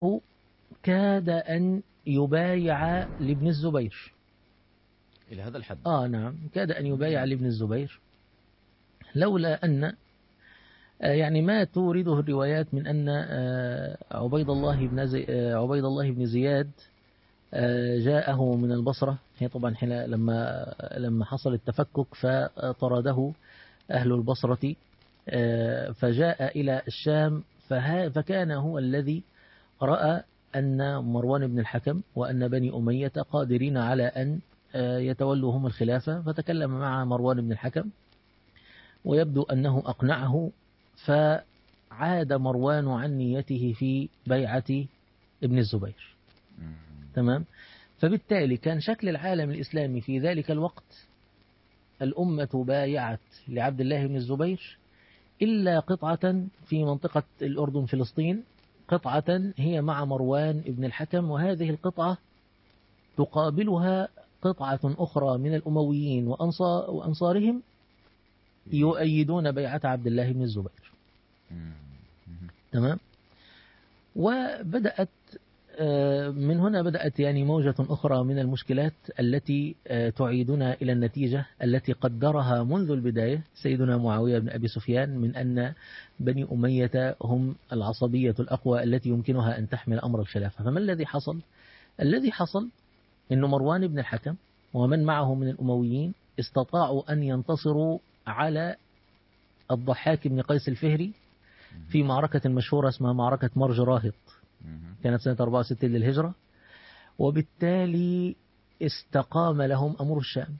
كاد أن يبايع لابن الزبير إلى هذا الحد آه نعم كاد أن يبايع لابن الزبير لولا أن آه، يعني ما تورده الروايات من أن آه، عبيد الله بن زي آه، عبيد الله بن زياد جاءه من البصرة هي طبعا حين لما لما حصل التفكك فطرده أهل البصرة فجاء إلى الشام فكان هو الذي رأى أن مروان بن الحكم وأن بني أمية قادرين على أن يتولوا هم الخلافة فتكلم مع مروان بن الحكم ويبدو أنه أقنعه فعاد مروان عن نيته في بيعة ابن الزبير تمام فبالتالي كان شكل العالم الإسلامي في ذلك الوقت الأمة بايعت لعبد الله بن الزبير إلا قطعة في منطقة الأردن فلسطين قطعة هي مع مروان ابن الحكم وهذه القطعة تقابلها قطعة أخرى من الأمويين وأنصارهم يؤيدون بيعة عبد الله بن الزبير تمام وبدأت آه، من هنا بدأت يعني موجة أخرى من المشكلات التي آه، تعيدنا إلى النتيجة التي قدرها منذ البداية سيدنا معاوية بن أبي سفيان من أن بني أمية هم العصبية الأقوى التي يمكنها أن تحمل أمر الخلافة فما الذي حصل؟ الذي حصل أن مروان بن الحكم ومن معه من الأمويين استطاعوا أن ينتصروا على الضحاك بن قيس الفهري في معركة مشهورة اسمها معركة مرج راهط كانت سنة 64 للهجرة وبالتالي استقام لهم أمر الشام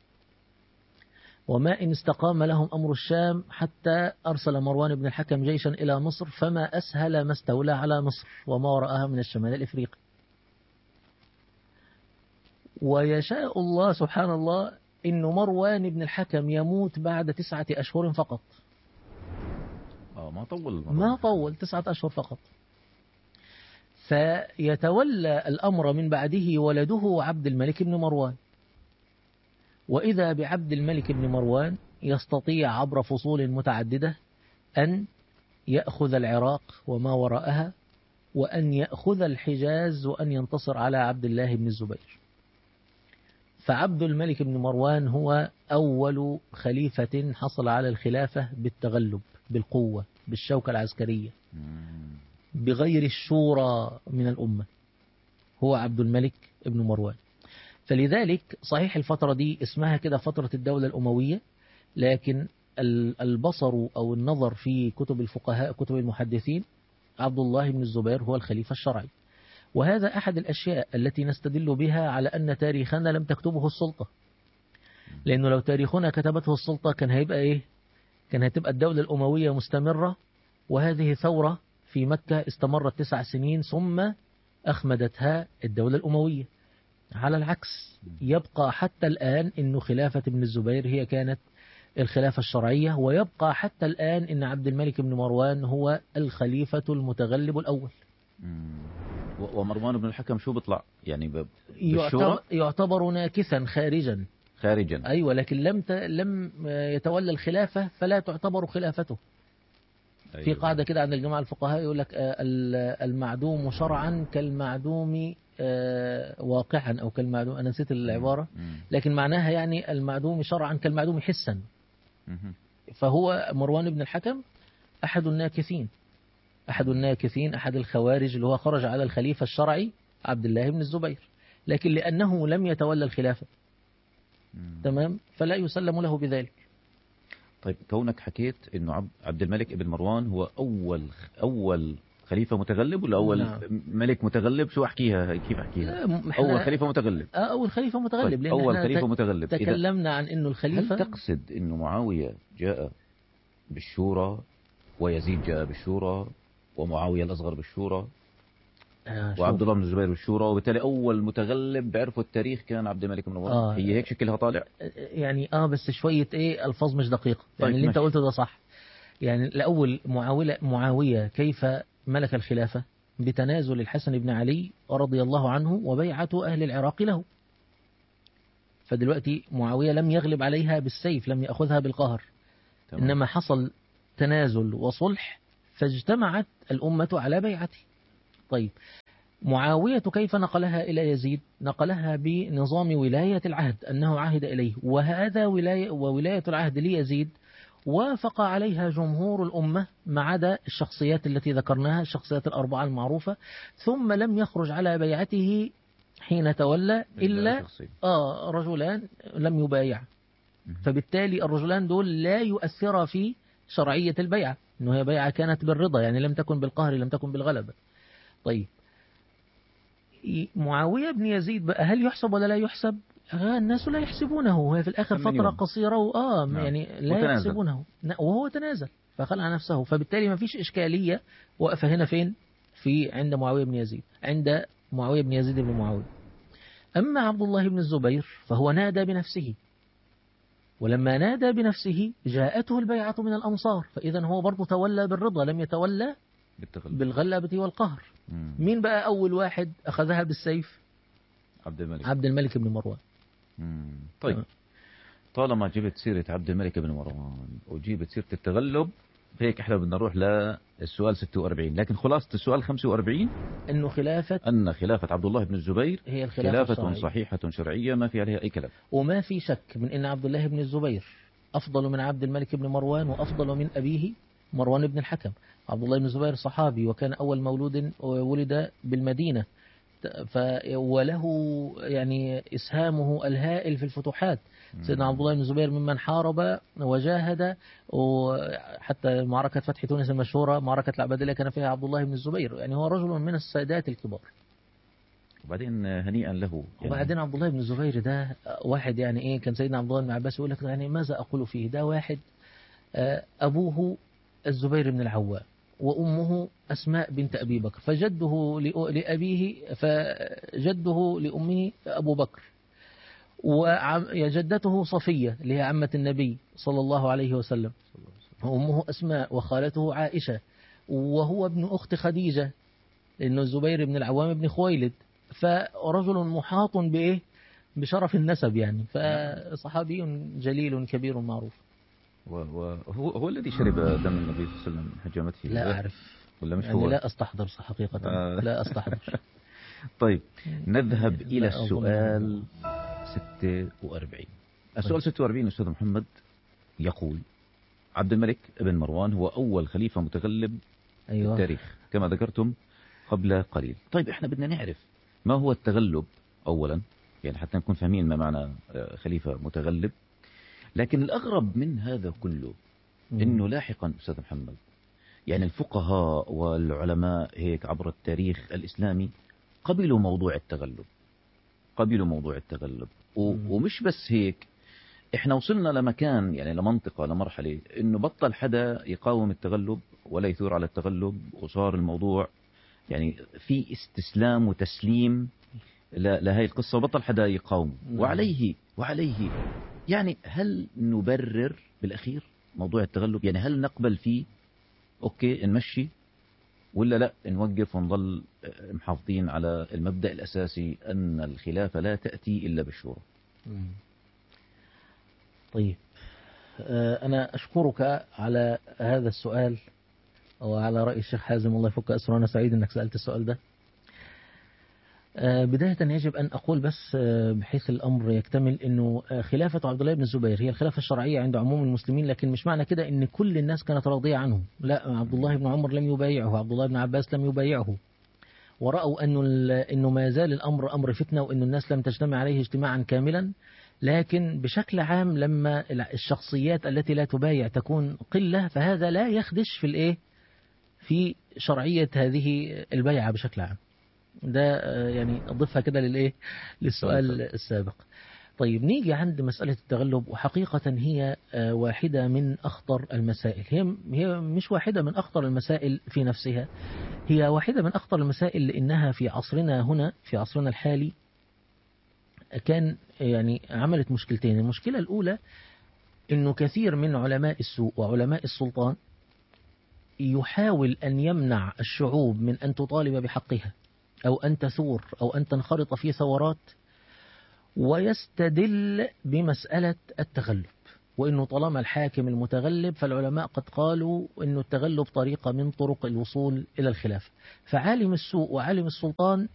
وما إن استقام لهم أمر الشام حتى أرسل مروان بن الحكم جيشا إلى مصر فما أسهل ما استولى على مصر وما وراءها من الشمال الإفريقي ويشاء الله سبحان الله إن مروان بن الحكم يموت بعد تسعة أشهر فقط آه ما طول ما طول تسعة أشهر فقط فيتولى الأمر من بعده ولده عبد الملك بن مروان وإذا بعبد الملك بن مروان يستطيع عبر فصول متعددة أن يأخذ العراق وما وراءها وأن يأخذ الحجاز وأن ينتصر على عبد الله بن الزبير فعبد الملك بن مروان هو أول خليفة حصل على الخلافة بالتغلب بالقوة بالشوكة العسكرية بغير الشورى من الأمة هو عبد الملك بن مروان فلذلك صحيح الفترة دي اسمها كده فترة الدولة الأموية لكن البصر أو النظر في كتب الفقهاء كتب المحدثين عبد الله بن الزبير هو الخليفة الشرعي وهذا أحد الأشياء التي نستدل بها على أن تاريخنا لم تكتبه السلطة لأنه لو تاريخنا كتبته السلطة كان هيبقى إيه كان هتبقى الدولة الأموية مستمرة وهذه ثورة في مكة استمرت تسع سنين ثم أخمدتها الدولة الأموية على العكس يبقى حتى الآن أن خلافة ابن الزبير هي كانت الخلافة الشرعية ويبقى حتى الآن أن عبد الملك بن مروان هو الخليفة المتغلب الأول ومروان بن الحكم شو بيطلع يعني يعتبر, يعتبر ناكثا خارجا خارجا أيوة لكن لم ت... لم يتولى الخلافة فلا تعتبر خلافته أيوة. في قاعدة كده عند الجماعة الفقهاء يقول لك آه، المعدوم شرعا كالمعدوم آه، واقعا أو كالمعدوم أنا نسيت العبارة لكن معناها يعني المعدوم شرعا كالمعدوم حسا فهو مروان بن الحكم أحد الناكثين أحد الناكثين أحد الخوارج اللي هو خرج على الخليفة الشرعي عبد الله بن الزبير لكن لأنه لم يتولى الخلافة تمام فلا يسلم له بذلك طيب كونك حكيت انه عبد الملك ابن مروان هو اول اول خليفة متغلب ولا أول نعم. ملك متغلب شو أحكيها كيف أحكيها أول خليفة متغلب آه، أول خليفة متغلب طيب لأن أول خليفة متغلب تكلمنا عن أنه الخليفة هل تقصد أنه معاوية جاء بالشورى ويزيد جاء بالشورى ومعاوية الأصغر بالشورى آه وعبد الله بن الزبير بالشورى وبالتالي أول متغلب بعرفوا التاريخ كان عبد الملك بن مروان آه هي هيك شكلها طالع يعني آه بس شوية إيه ألفاظ مش دقيقة طيب يعني اللي أنت قلته ده صح يعني الأول معاوية, معاوية كيف ملك الخلافة بتنازل الحسن بن علي رضي الله عنه وبيعة أهل العراق له فدلوقتي معاوية لم يغلب عليها بالسيف لم يأخذها بالقهر تمام. إنما حصل تنازل وصلح فاجتمعت الأمة على بيعته طيب معاوية كيف نقلها إلى يزيد نقلها بنظام ولاية العهد أنه عهد إليه وهذا ولاية وولاية العهد ليزيد وافق عليها جمهور الأمة ما عدا الشخصيات التي ذكرناها الشخصيات الأربعة المعروفة ثم لم يخرج على بيعته حين تولى إلا آه رجلان لم يبايع فبالتالي الرجلان دول لا يؤثر في شرعية البيعة إنه هي بيعة كانت بالرضا يعني لم تكن بالقهر لم تكن بالغلبة طيب معاوية بن يزيد بقى هل يحسب ولا لا يحسب الناس لا يحسبونه هي في الآخر فترة قصيرة وآه نعم. يعني لا وتنازل. يحسبونه وهو تنازل فخلع نفسه فبالتالي ما فيش إشكالية وقف هنا فين في عند معاوية بن يزيد عند معاوية بن يزيد بن معاوية أما عبد الله بن الزبير فهو نادى بنفسه ولما نادى بنفسه جاءته البيعة من الأنصار فإذا هو برضه تولى بالرضا لم يتولى بالغلبة والقهر مم. مين بقى أول واحد أخذها بالسيف عبد الملك عبد الملك بن مروان مم. طيب طالما جبت سيرة عبد الملك بن مروان وجبت سيرة التغلب هيك احنا بدنا نروح للسؤال 46 لكن خلاصة السؤال 45 انه خلافة ان خلافة عبد الله بن الزبير هي الخلافة خلافة صحيحة شرعية ما في عليها اي كلام وما في شك من ان عبد الله بن الزبير افضل من عبد الملك بن مروان وافضل من ابيه مروان بن الحكم عبد الله بن الزبير صحابي وكان اول مولود ولد بالمدينة ف وله يعني إسهامه الهائل في الفتوحات سيدنا عبد الله بن الزبير ممن حارب وجاهد وحتى معركة فتح تونس المشهورة معركة العبادلة كان فيها عبد الله بن الزبير يعني هو رجل من السادات الكبار وبعدين هنيئا له يعني وبعدين عبد الله بن الزبير ده واحد يعني ايه كان سيدنا عبد الله بن عباس يقول لك يعني ماذا اقول فيه ده واحد آه، ابوه الزبير بن العوام وأمه أسماء بنت أبي بكر فجده لأبيه فجده لأمه أبو بكر وجدته صفية اللي هي عمة النبي صلى الله عليه وسلم وأمه أسماء وخالته عائشة وهو ابن أخت خديجة لأنه الزبير بن العوام بن خويلد فرجل محاط بإيه بشرف النسب يعني فصحابي جليل كبير معروف وهو هو الذي شرب دم النبي صلى الله عليه وسلم حجامته لا أعرف ولا مش يعني هو لا أستحضر حقيقة آه. لا أستحضر طيب نذهب إلى السؤال 46 السؤال 46 أستاذ محمد يقول عبد الملك بن مروان هو أول خليفة متغلب أيوة. في التاريخ كما ذكرتم قبل قليل طيب احنا بدنا نعرف ما هو التغلب أولا يعني حتى نكون فاهمين ما معنى آه، خليفة متغلب لكن الأغرب من هذا كله أنه لاحقا أستاذ محمد يعني الفقهاء والعلماء هيك عبر التاريخ الإسلامي قبلوا موضوع التغلب قبلوا موضوع التغلب ومش بس هيك احنا وصلنا لمكان يعني لمنطقة لمرحلة انه بطل حدا يقاوم التغلب ولا يثور على التغلب وصار الموضوع يعني في استسلام وتسليم لهي القصة وبطل حدا يقاوم وعليه وعليه يعني هل نبرر بالأخير موضوع التغلب يعني هل نقبل فيه أوكي نمشي ولا لا نوقف ونظل محافظين على المبدأ الأساسي أن الخلافة لا تأتي إلا بالشورى طيب آه، أنا أشكرك على هذا السؤال وعلى رأي الشيخ حازم الله يفك أسره أنا سعيد أنك سألت السؤال ده آه، بداية يجب أن أقول بس آه، بحيث الأمر يكتمل أنه آه، خلافة عبد الله بن الزبير هي الخلافة الشرعية عند عموم المسلمين لكن مش معنى كده أن كل الناس كانت راضية عنه لا عبد الله بن عمر لم يبايعه عبد الله بن عباس لم يبايعه ورأوا أنه, أنه ما زال الأمر أمر فتنة وأن الناس لم تجتمع عليه اجتماعا كاملا لكن بشكل عام لما الشخصيات التي لا تبايع تكون قلة فهذا لا يخدش في الإيه في شرعية هذه البيعة بشكل عام ده آه، يعني أضيفها كده للإيه للسؤال السابق طيب نيجي عند مسألة التغلب وحقيقة هي آه، واحدة من أخطر المسائل هي هي مش واحدة من أخطر المسائل في نفسها هي واحدة من أخطر المسائل لأنها في عصرنا هنا في عصرنا الحالي كان يعني عملت مشكلتين المشكلة الأولى أنه كثير من علماء السوء وعلماء السلطان يحاول أن يمنع الشعوب من أن تطالب بحقها أو أن تثور أو أن تنخرط في ثورات ويستدل بمسألة التغلب وإنه طالما الحاكم المتغلب فالعلماء قد قالوا إنه التغلب طريقة من طرق الوصول إلى الخلافة فعالم السوء وعالم السلطان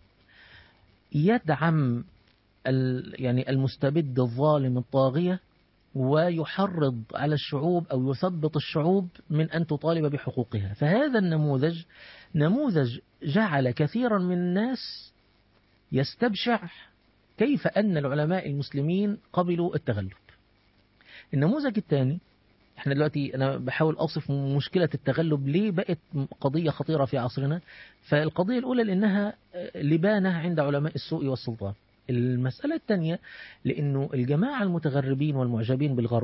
يدعم يعني المستبد الظالم الطاغية ويحرض على الشعوب أو يثبط الشعوب من أن تطالب بحقوقها فهذا النموذج نموذج جعل كثيرا من الناس يستبشع كيف أن العلماء المسلمين قبلوا التغلب النموذج الثاني احنا دلوقتي انا بحاول اوصف مشكلة التغلب ليه بقت قضية خطيرة في عصرنا فالقضية الاولى لانها لبانة عند علماء السوء والسلطان المسألة الثانية لانه الجماعة المتغربين والمعجبين بالغرب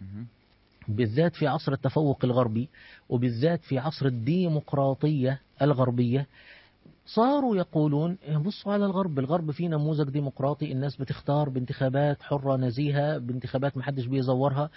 بالذات في عصر التفوق الغربي وبالذات في عصر الديمقراطية الغربية صاروا يقولون بصوا على الغرب الغرب فيه نموذج ديمقراطي الناس بتختار بانتخابات حرة نزيهة بانتخابات محدش بيزورها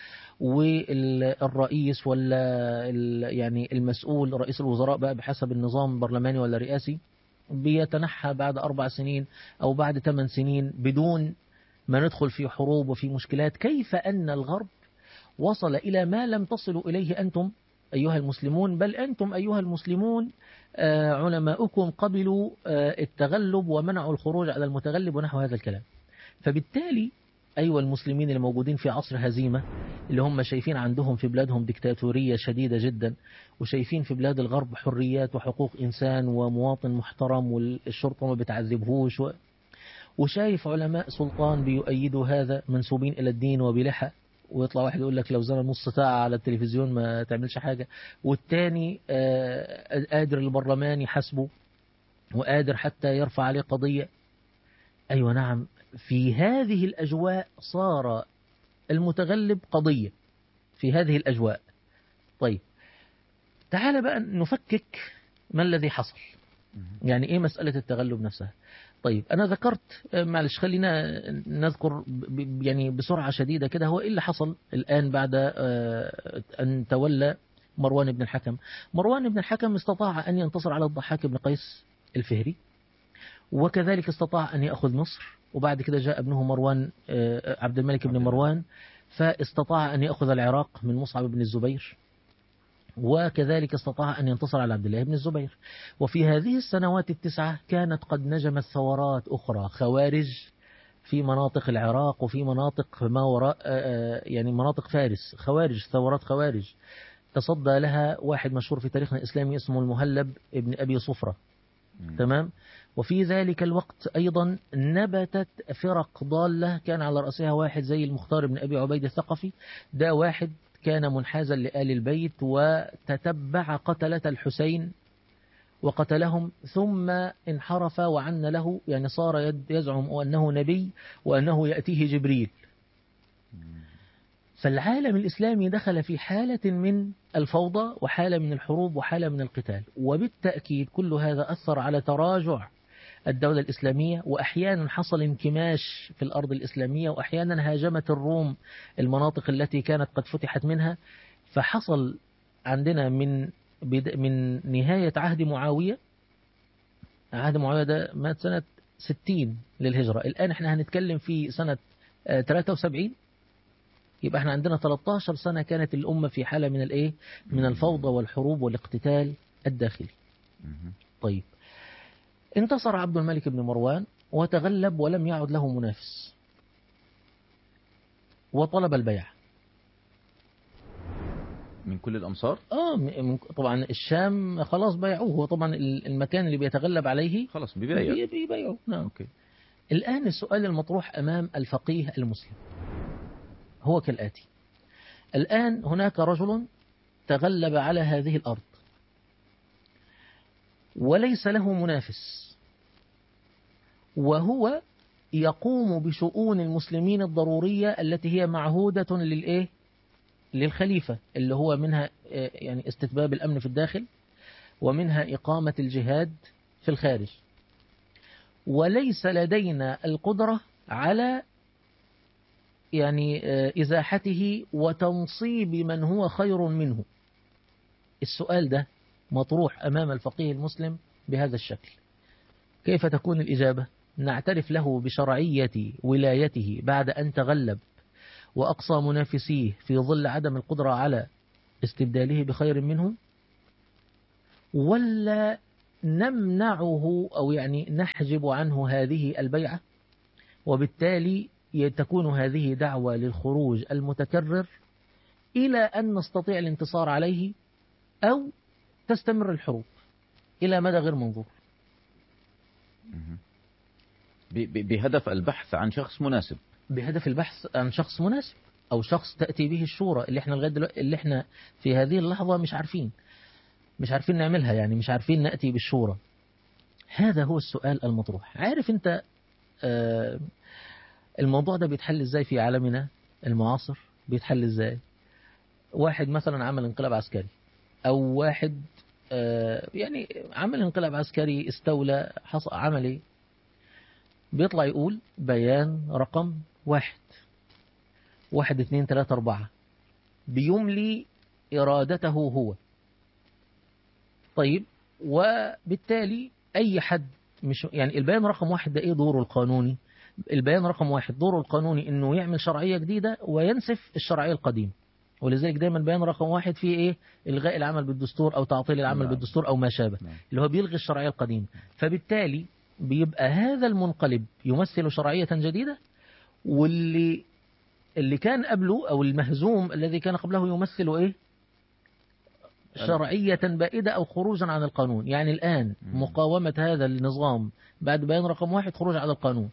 والرئيس ولا يعني المسؤول رئيس الوزراء بقى بحسب النظام البرلماني ولا رئاسي بيتنحى بعد أربع سنين أو بعد ثمان سنين بدون ما ندخل في حروب وفي مشكلات كيف أن الغرب وصل إلى ما لم تصلوا إليه أنتم أيها المسلمون بل أنتم أيها المسلمون علماؤكم قبلوا التغلب ومنعوا الخروج على المتغلب ونحو هذا الكلام فبالتالي أيها المسلمين اللي موجودين في عصر هزيمة اللي هم شايفين عندهم في بلادهم ديكتاتورية شديدة جدا وشايفين في بلاد الغرب حريات وحقوق إنسان ومواطن محترم والشرطة ما بتعذبهوش و... وشايف علماء سلطان بيؤيدوا هذا منسوبين إلى الدين وبلحى ويطلع واحد يقول لك لو زنى نص ساعة على التلفزيون ما تعملش حاجة والتاني قادر البرلمان يحاسبه وقادر حتى يرفع عليه قضية أيوة نعم في هذه الأجواء صار المتغلب قضية في هذه الأجواء طيب تعال بقى نفكك ما الذي حصل يعني إيه مسألة التغلب نفسها طيب أنا ذكرت معلش خلينا نذكر يعني بسرعة شديدة كده هو إيه اللي حصل الآن بعد أن تولى مروان بن الحكم مروان بن الحكم استطاع أن ينتصر على الضحاك بن قيس الفهري وكذلك استطاع أن يأخذ مصر وبعد كده جاء ابنه مروان عبد الملك بن مروان فاستطاع أن يأخذ العراق من مصعب بن الزبير وكذلك استطاع أن ينتصر على عبد الله بن الزبير وفي هذه السنوات التسعة كانت قد نجمت ثورات أخرى خوارج في مناطق العراق وفي مناطق ما وراء يعني مناطق فارس خوارج ثورات خوارج تصدى لها واحد مشهور في تاريخنا الإسلامي اسمه المهلب ابن أبي صفرة تمام وفي ذلك الوقت أيضا نبتت فرق ضالة كان على رأسها واحد زي المختار بن أبي عبيد الثقفي ده واحد كان منحازا لآل البيت وتتبع قتلة الحسين وقتلهم ثم انحرف وعن له يعني صار يزعم أنه نبي وأنه يأتيه جبريل فالعالم الإسلامي دخل في حالة من الفوضى وحالة من الحروب وحالة من القتال وبالتأكيد كل هذا أثر على تراجع الدولة الإسلامية وأحيانا حصل انكماش في الأرض الإسلامية وأحيانا هاجمت الروم المناطق التي كانت قد فتحت منها فحصل عندنا من من نهاية عهد معاوية عهد معاوية ده مات سنة 60 للهجرة الآن احنا هنتكلم في سنة 73 يبقى احنا عندنا 13 سنة كانت الأمة في حالة من الايه من الفوضى والحروب والاقتتال الداخلي طيب انتصر عبد الملك بن مروان وتغلب ولم يعد له منافس وطلب البيع من كل الأمصار اه من طبعا الشام خلاص بيعوه هو طبعا المكان اللي بيتغلب عليه خلاص بيبيع بيبيعوه نعم أوكي. الآن السؤال المطروح أمام الفقيه المسلم هو كالآتي الآن هناك رجل تغلب على هذه الأرض وليس له منافس وهو يقوم بشؤون المسلمين الضرورية التي هي معهودة للإيه؟ للخليفة اللي هو منها يعني استتباب الأمن في الداخل ومنها إقامة الجهاد في الخارج وليس لدينا القدرة على يعني إزاحته وتنصيب من هو خير منه السؤال ده مطروح أمام الفقيه المسلم بهذا الشكل كيف تكون الإجابة؟ نعترف له بشرعية ولايته بعد أن تغلب وأقصى منافسيه في ظل عدم القدرة على استبداله بخير منهم ولا نمنعه أو يعني نحجب عنه هذه البيعة وبالتالي تكون هذه دعوة للخروج المتكرر إلى أن نستطيع الانتصار عليه أو تستمر الحروب إلى مدى غير منظور بهدف البحث عن شخص مناسب بهدف البحث عن شخص مناسب أو شخص تأتي به الشورى اللي احنا لغاية دلوقتي اللي احنا في هذه اللحظة مش عارفين مش عارفين نعملها يعني مش عارفين نأتي بالشورى هذا هو السؤال المطروح عارف انت آه الموضوع ده بيتحل ازاي في عالمنا المعاصر بيتحل ازاي واحد مثلا عمل انقلاب عسكري او واحد آه يعني عمل انقلاب عسكري استولى حصل عمل ايه بيطلع يقول بيان رقم واحد واحد اثنين ثلاثة أربعة بيملي إرادته هو طيب وبالتالي أي حد مش يعني البيان رقم واحد ده إيه دوره القانوني البيان رقم واحد دوره القانوني إنه يعمل شرعية جديدة وينسف الشرعية القديمة ولذلك دايما بيان رقم واحد فيه ايه الغاء العمل بالدستور او تعطيل العمل نعم. بالدستور او ما شابه نعم. اللي هو بيلغي الشرعيه القديمه فبالتالي بيبقى هذا المنقلب يمثل شرعيه جديده واللي اللي كان قبله او المهزوم الذي كان قبله يمثل ايه شرعية بائدة أو خروجا عن القانون يعني الآن مقاومة هذا النظام بعد بيان رقم واحد خروج على القانون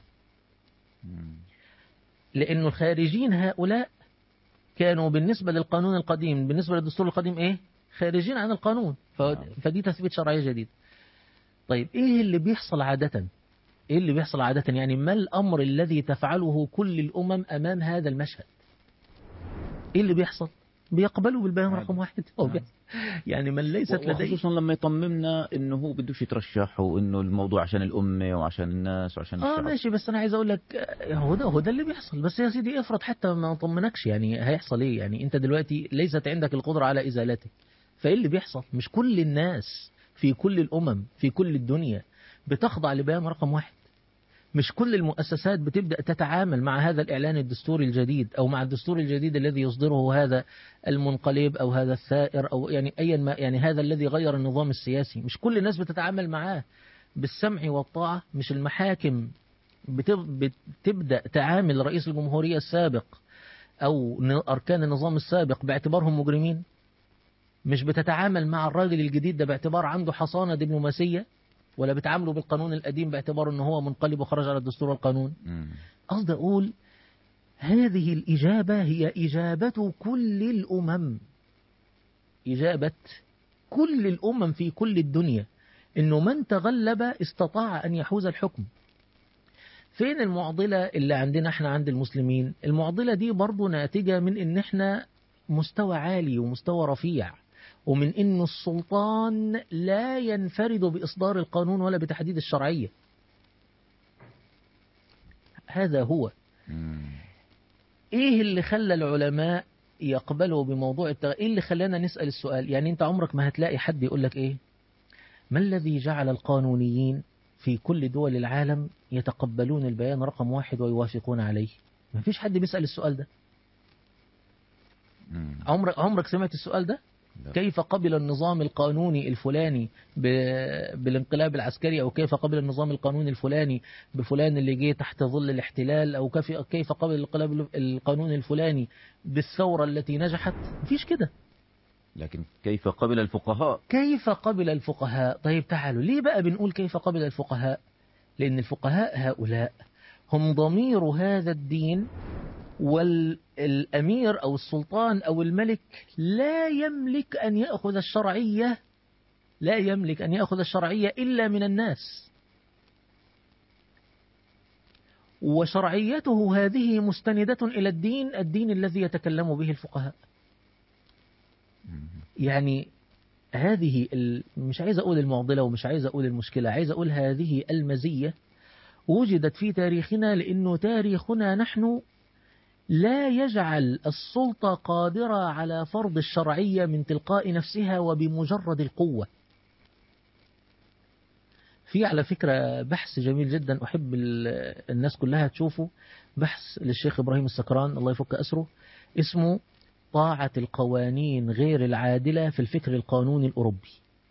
لأن الخارجين هؤلاء كانوا بالنسبة للقانون القديم بالنسبة للدستور القديم إيه خارجين عن القانون نعم. فدي تثبيت شرعية جديد طيب إيه اللي بيحصل عادة إيه اللي بيحصل عادة يعني ما الأمر الذي تفعله كل الأمم أمام هذا المشهد إيه اللي بيحصل بيقبلوا بالبيان رقم واحد أو يعني من ليست لديه خصوصا لما يطممنا انه هو بدوش يترشح وانه الموضوع عشان الامه وعشان الناس وعشان اه ماشي بس انا عايز اقول لك هو ده هو ده اللي بيحصل بس يا سيدي افرض حتى ما طمنكش يعني هيحصل ايه يعني انت دلوقتي ليست عندك القدره على ازالته فايه اللي بيحصل مش كل الناس في كل الامم في كل الدنيا بتخضع لبيان رقم واحد مش كل المؤسسات بتبدأ تتعامل مع هذا الإعلان الدستوري الجديد أو مع الدستور الجديد الذي يصدره هذا المنقلب أو هذا الثائر أو يعني أيا ما يعني هذا الذي غير النظام السياسي مش كل الناس بتتعامل معاه بالسمع والطاعة مش المحاكم بتبدأ تعامل رئيس الجمهورية السابق أو أركان النظام السابق باعتبارهم مجرمين مش بتتعامل مع الراجل الجديد ده باعتبار عنده حصانة دبلوماسية ولا بتعاملوا بالقانون القديم باعتبار أنه هو منقلب وخرج على الدستور والقانون قصد أقول هذه الإجابة هي إجابة كل الأمم إجابة كل الأمم في كل الدنيا إنه من تغلب استطاع أن يحوز الحكم فين المعضلة اللي عندنا احنا عند المسلمين المعضلة دي برضو ناتجة من ان احنا مستوى عالي ومستوى رفيع ومن أن السلطان لا ينفرد بإصدار القانون ولا بتحديد الشرعية هذا هو إيه اللي خلى العلماء يقبلوا بموضوع التغ... إيه اللي خلانا نسأل السؤال يعني أنت عمرك ما هتلاقي حد يقول لك إيه ما الذي جعل القانونيين في كل دول العالم يتقبلون البيان رقم واحد ويوافقون عليه ما فيش حد بيسأل السؤال ده عمرك عمرك سمعت السؤال ده كيف قبل النظام القانوني الفلاني بالانقلاب العسكري أو كيف قبل النظام القانوني الفلاني بفلان اللي جه تحت ظل الاحتلال أو كيف قبل الانقلاب القانوني الفلاني بالثورة التي نجحت مفيش كده لكن كيف قبل الفقهاء كيف قبل الفقهاء طيب تعالوا ليه بقى بنقول كيف قبل الفقهاء لأن الفقهاء هؤلاء هم ضمير هذا الدين والأمير أو السلطان أو الملك لا يملك أن يأخذ الشرعية لا يملك أن يأخذ الشرعية إلا من الناس وشرعيته هذه مستندة إلى الدين الدين الذي يتكلم به الفقهاء يعني هذه مش عايز أقول المعضلة ومش عايز أقول المشكلة عايز أقول هذه المزية وجدت في تاريخنا لأنه تاريخنا نحن لا يجعل السلطة قادرة على فرض الشرعية من تلقاء نفسها وبمجرد القوة في على فكرة بحث جميل جدا أحب الناس كلها تشوفه بحث للشيخ إبراهيم السكران الله يفك أسره اسمه طاعة القوانين غير العادلة في الفكر القانوني الأوروبي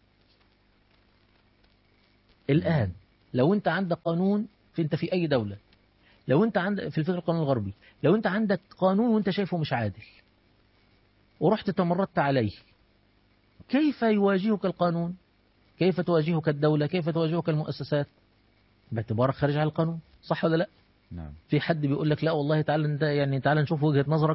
الآن لو أنت عندك قانون في أنت في أي دولة لو أنت عندك في الفكر القانوني الغربي لو أنت عندك قانون وأنت شايفه مش عادل ورحت تمردت عليه كيف يواجهك القانون كيف تواجهك الدولة كيف تواجهك المؤسسات باعتبارك خارج على القانون صح ولا لا نعم. في حد بيقول لك لا والله تعال انت يعني تعال نشوف وجهة نظرك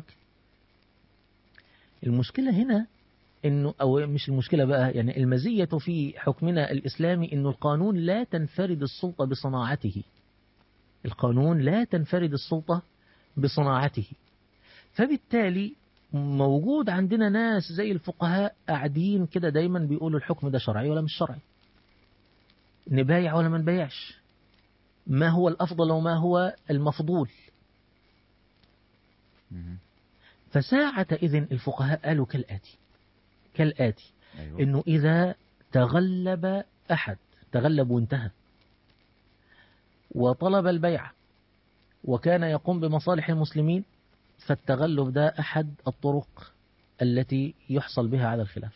المشكلة هنا انه او مش المشكلة بقى يعني المزية في حكمنا الاسلامي انه القانون لا تنفرد السلطة بصناعته القانون لا تنفرد السلطة بصناعته فبالتالي موجود عندنا ناس زي الفقهاء قاعدين كده دايما بيقولوا الحكم ده شرعي ولا مش شرعي نبايع ولا ما نبايعش ما هو الأفضل وما هو المفضول فساعة إذن الفقهاء قالوا كالآتي كالآتي أيوة. إنه إذا تغلب أحد تغلب وانتهى وطلب البيع وكان يقوم بمصالح المسلمين فالتغلب ده أحد الطرق التي يحصل بها على الخلاف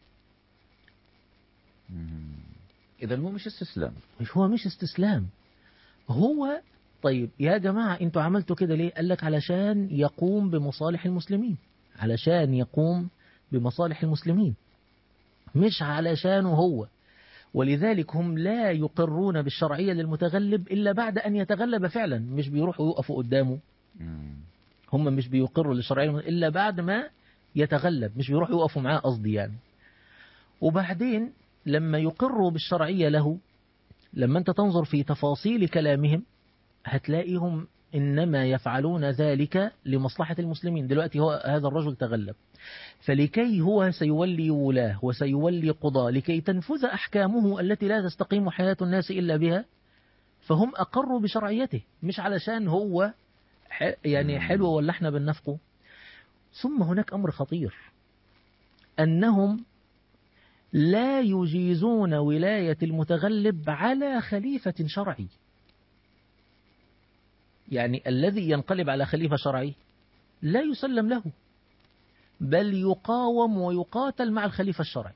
إذا هو مش استسلام مش هو مش استسلام هو طيب يا جماعة انتوا عملتوا كده ليه قال لك علشان يقوم بمصالح المسلمين علشان يقوم بمصالح المسلمين مش علشانه هو ولذلك هم لا يقرون بالشرعية للمتغلب إلا بعد أن يتغلب فعلا مش بيروحوا يقفوا قدامه هم مش بيقروا للشرعية إلا بعد ما يتغلب مش بيروحوا يقفوا معاه قصدي يعني وبعدين لما يقروا بالشرعية له لما أنت تنظر في تفاصيل كلامهم هتلاقيهم إنما يفعلون ذلك لمصلحة المسلمين دلوقتي هو هذا الرجل تغلب فلكي هو سيولي ولاه وسيولي قضاء لكي تنفذ أحكامه التي لا تستقيم حياة الناس إلا بها فهم أقروا بشرعيته مش علشان هو يعني حلو ولا احنا بننفقه ثم هناك أمر خطير أنهم لا يجيزون ولاية المتغلب على خليفة شرعي يعني الذي ينقلب على خليفة شرعي لا يسلم له بل يقاوم ويقاتل مع الخليفة الشرعي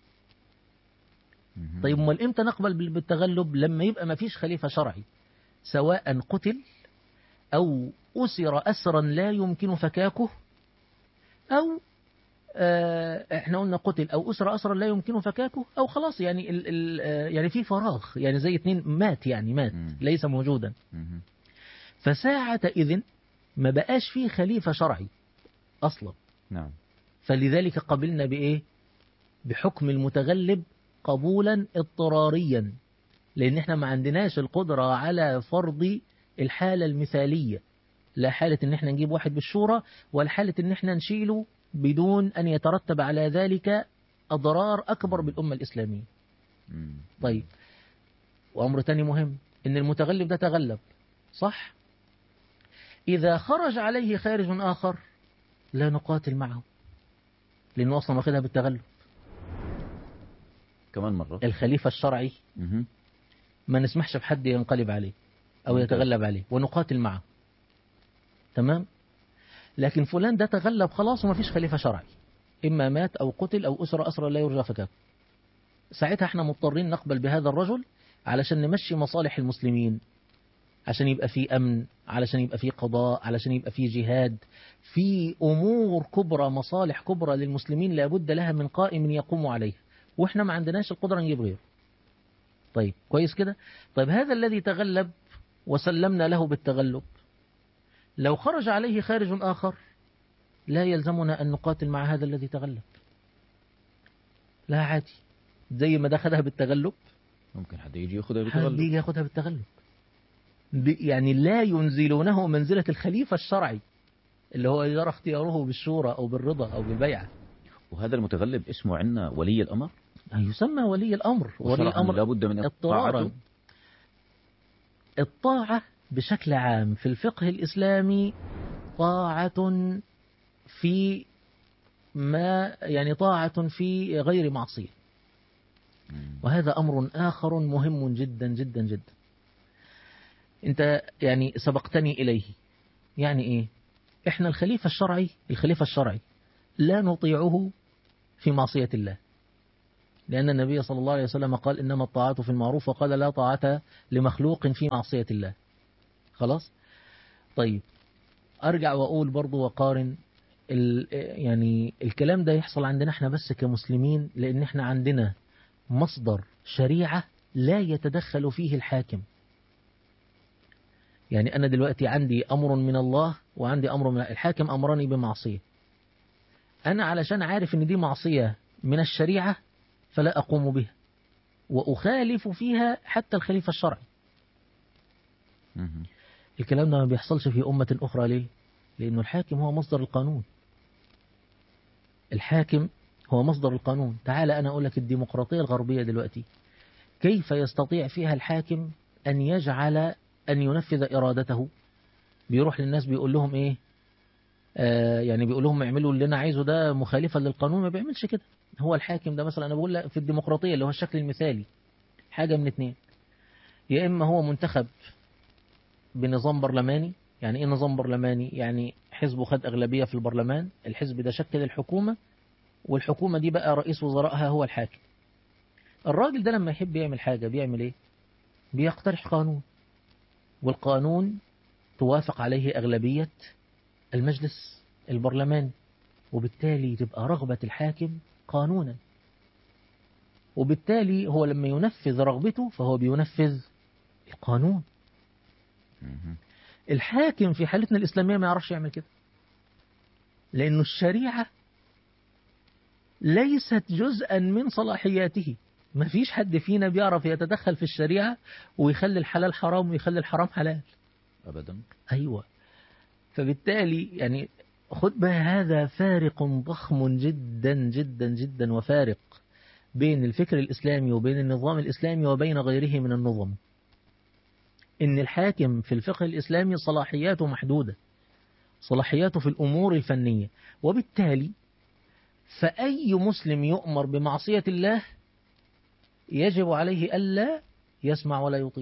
طيب امال امتى نقبل بالتغلب لما يبقى ما فيش خليفة شرعي سواء قتل أو أسر أسرا لا يمكن فكاكه أو آه، احنا قلنا قتل او اسر اسرا لا يمكن فكاكه او خلاص يعني ال ال آه، يعني في فراغ يعني زي اتنين مات يعني مات ليس موجودا فساعة إذن ما بقاش فيه خليفة شرعي أصلا نعم فلذلك قبلنا بإيه بحكم المتغلب قبولا اضطراريا لأن احنا ما عندناش القدرة على فرض الحالة المثالية لا حالة ان احنا نجيب واحد بالشورى ولا حالة ان احنا نشيله بدون أن يترتب على ذلك أضرار أكبر بالأمة الإسلامية طيب وأمر تاني مهم إن المتغلب ده تغلب صح إذا خرج عليه خارج آخر لا نقاتل معه لأنه أصلا واخدها بالتغلب كمان مرة الخليفة الشرعي ما نسمحش بحد ينقلب عليه أو يتغلب عليه ونقاتل معه تمام لكن فلان ده تغلب خلاص وما فيش خليفة شرعي إما مات أو قتل أو أسرة أسرة لا يرجى فكاكه ساعتها احنا مضطرين نقبل بهذا الرجل علشان نمشي مصالح المسلمين عشان يبقى في أمن علشان يبقى في قضاء علشان يبقى في جهاد في أمور كبرى مصالح كبرى للمسلمين لابد لها من قائم يقوم عليها وإحنا ما عندناش القدرة نجيب غيره طيب كويس كده طيب هذا الذي تغلب وسلمنا له بالتغلب لو خرج عليه خارج آخر لا يلزمنا أن نقاتل مع هذا الذي تغلب لا عادي زي ما دخلها بالتغلب ممكن حد يجي ياخذها بالتغلب حد يجي ياخذها بالتغلب يعني لا ينزلونه منزلة الخليفة الشرعي اللي هو يرى اختياره بالشورى أو بالرضا أو بالبيعة وهذا المتغلب اسمه عندنا ولي الأمر يسمى ولي الأمر ولي الأمر لابد من اضطرارا الطاعة بشكل عام في الفقه الإسلامي طاعة في ما يعني طاعة في غير معصية وهذا أمر آخر مهم جدا جدا جدا أنت يعني سبقتني إليه يعني إيه إحنا الخليفة الشرعي الخليفة الشرعي لا نطيعه في معصية الله لأن النبي صلى الله عليه وسلم قال إنما الطاعات في المعروف وقال لا طاعة لمخلوق في معصية الله خلاص طيب أرجع وأقول برضو وقارن يعني الكلام ده يحصل عندنا احنا بس كمسلمين لأن احنا عندنا مصدر شريعة لا يتدخل فيه الحاكم يعني أنا دلوقتي عندي أمر من الله وعندي أمر من الحاكم أمرني بمعصية أنا علشان عارف أن دي معصية من الشريعة فلا أقوم بها وأخالف فيها حتى الخليفة الشرعي الكلام ده ما بيحصلش في أمة أخرى ليه لأنه الحاكم هو مصدر القانون الحاكم هو مصدر القانون تعال أنا أقول لك الديمقراطية الغربية دلوقتي كيف يستطيع فيها الحاكم أن يجعل أن ينفذ إرادته بيروح للناس بيقول لهم إيه آه يعني بيقول لهم اعملوا اللي أنا عايزه ده مخالفا للقانون ما بيعملش كده هو الحاكم ده مثلا أنا بقول لك في الديمقراطية اللي هو الشكل المثالي حاجة من اتنين يا إما هو منتخب بنظام برلماني يعني إيه نظام برلماني يعني حزبه خد أغلبية في البرلمان الحزب ده شكل الحكومة والحكومة دي بقى رئيس وزرائها هو الحاكم الراجل ده لما يحب يعمل حاجة بيعمل ايه بيقترح قانون والقانون توافق عليه أغلبية المجلس البرلماني وبالتالي تبقى رغبة الحاكم قانونا وبالتالي هو لما ينفذ رغبته فهو بينفذ القانون الحاكم في حالتنا الإسلامية ما يعرفش يعمل كده لأنه الشريعة ليست جزءا من صلاحياته ما فيش حد فينا بيعرف يتدخل في الشريعة ويخلي الحلال حرام ويخلي الحرام حلال أبدا أيوة فبالتالي يعني خد بقى هذا فارق ضخم جدا جدا جدا وفارق بين الفكر الإسلامي وبين النظام الإسلامي وبين غيره من النظم إن الحاكم في الفقه الإسلامي صلاحياته محدودة صلاحياته في الأمور الفنية وبالتالي فأي مسلم يؤمر بمعصية الله يجب عليه ألا يسمع ولا يطيع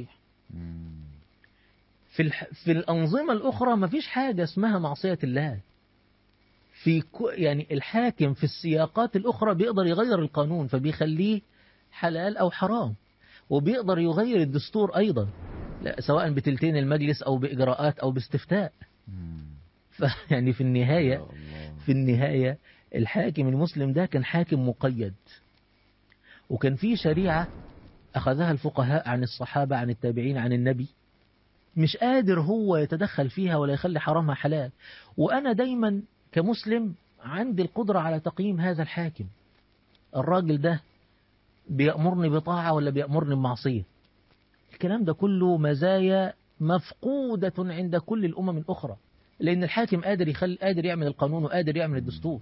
في, الح... في الأنظمة الأخرى ما فيش حاجة اسمها معصية الله في ك... يعني الحاكم في السياقات الأخرى بيقدر يغير القانون فبيخليه حلال أو حرام وبيقدر يغير الدستور أيضا لا سواء بتلتين المجلس أو بإجراءات أو باستفتاء فيعني في النهاية في النهاية الحاكم المسلم ده كان حاكم مقيد وكان في شريعة أخذها الفقهاء عن الصحابة عن التابعين عن النبي مش قادر هو يتدخل فيها ولا يخلي حرامها حلال وأنا دايما كمسلم عندي القدرة على تقييم هذا الحاكم الراجل ده بيأمرني بطاعة ولا بيأمرني بمعصية الكلام ده كله مزايا مفقودة عند كل الأمم الأخرى لأن الحاكم قادر يخل قادر يعمل القانون وقادر يعمل الدستور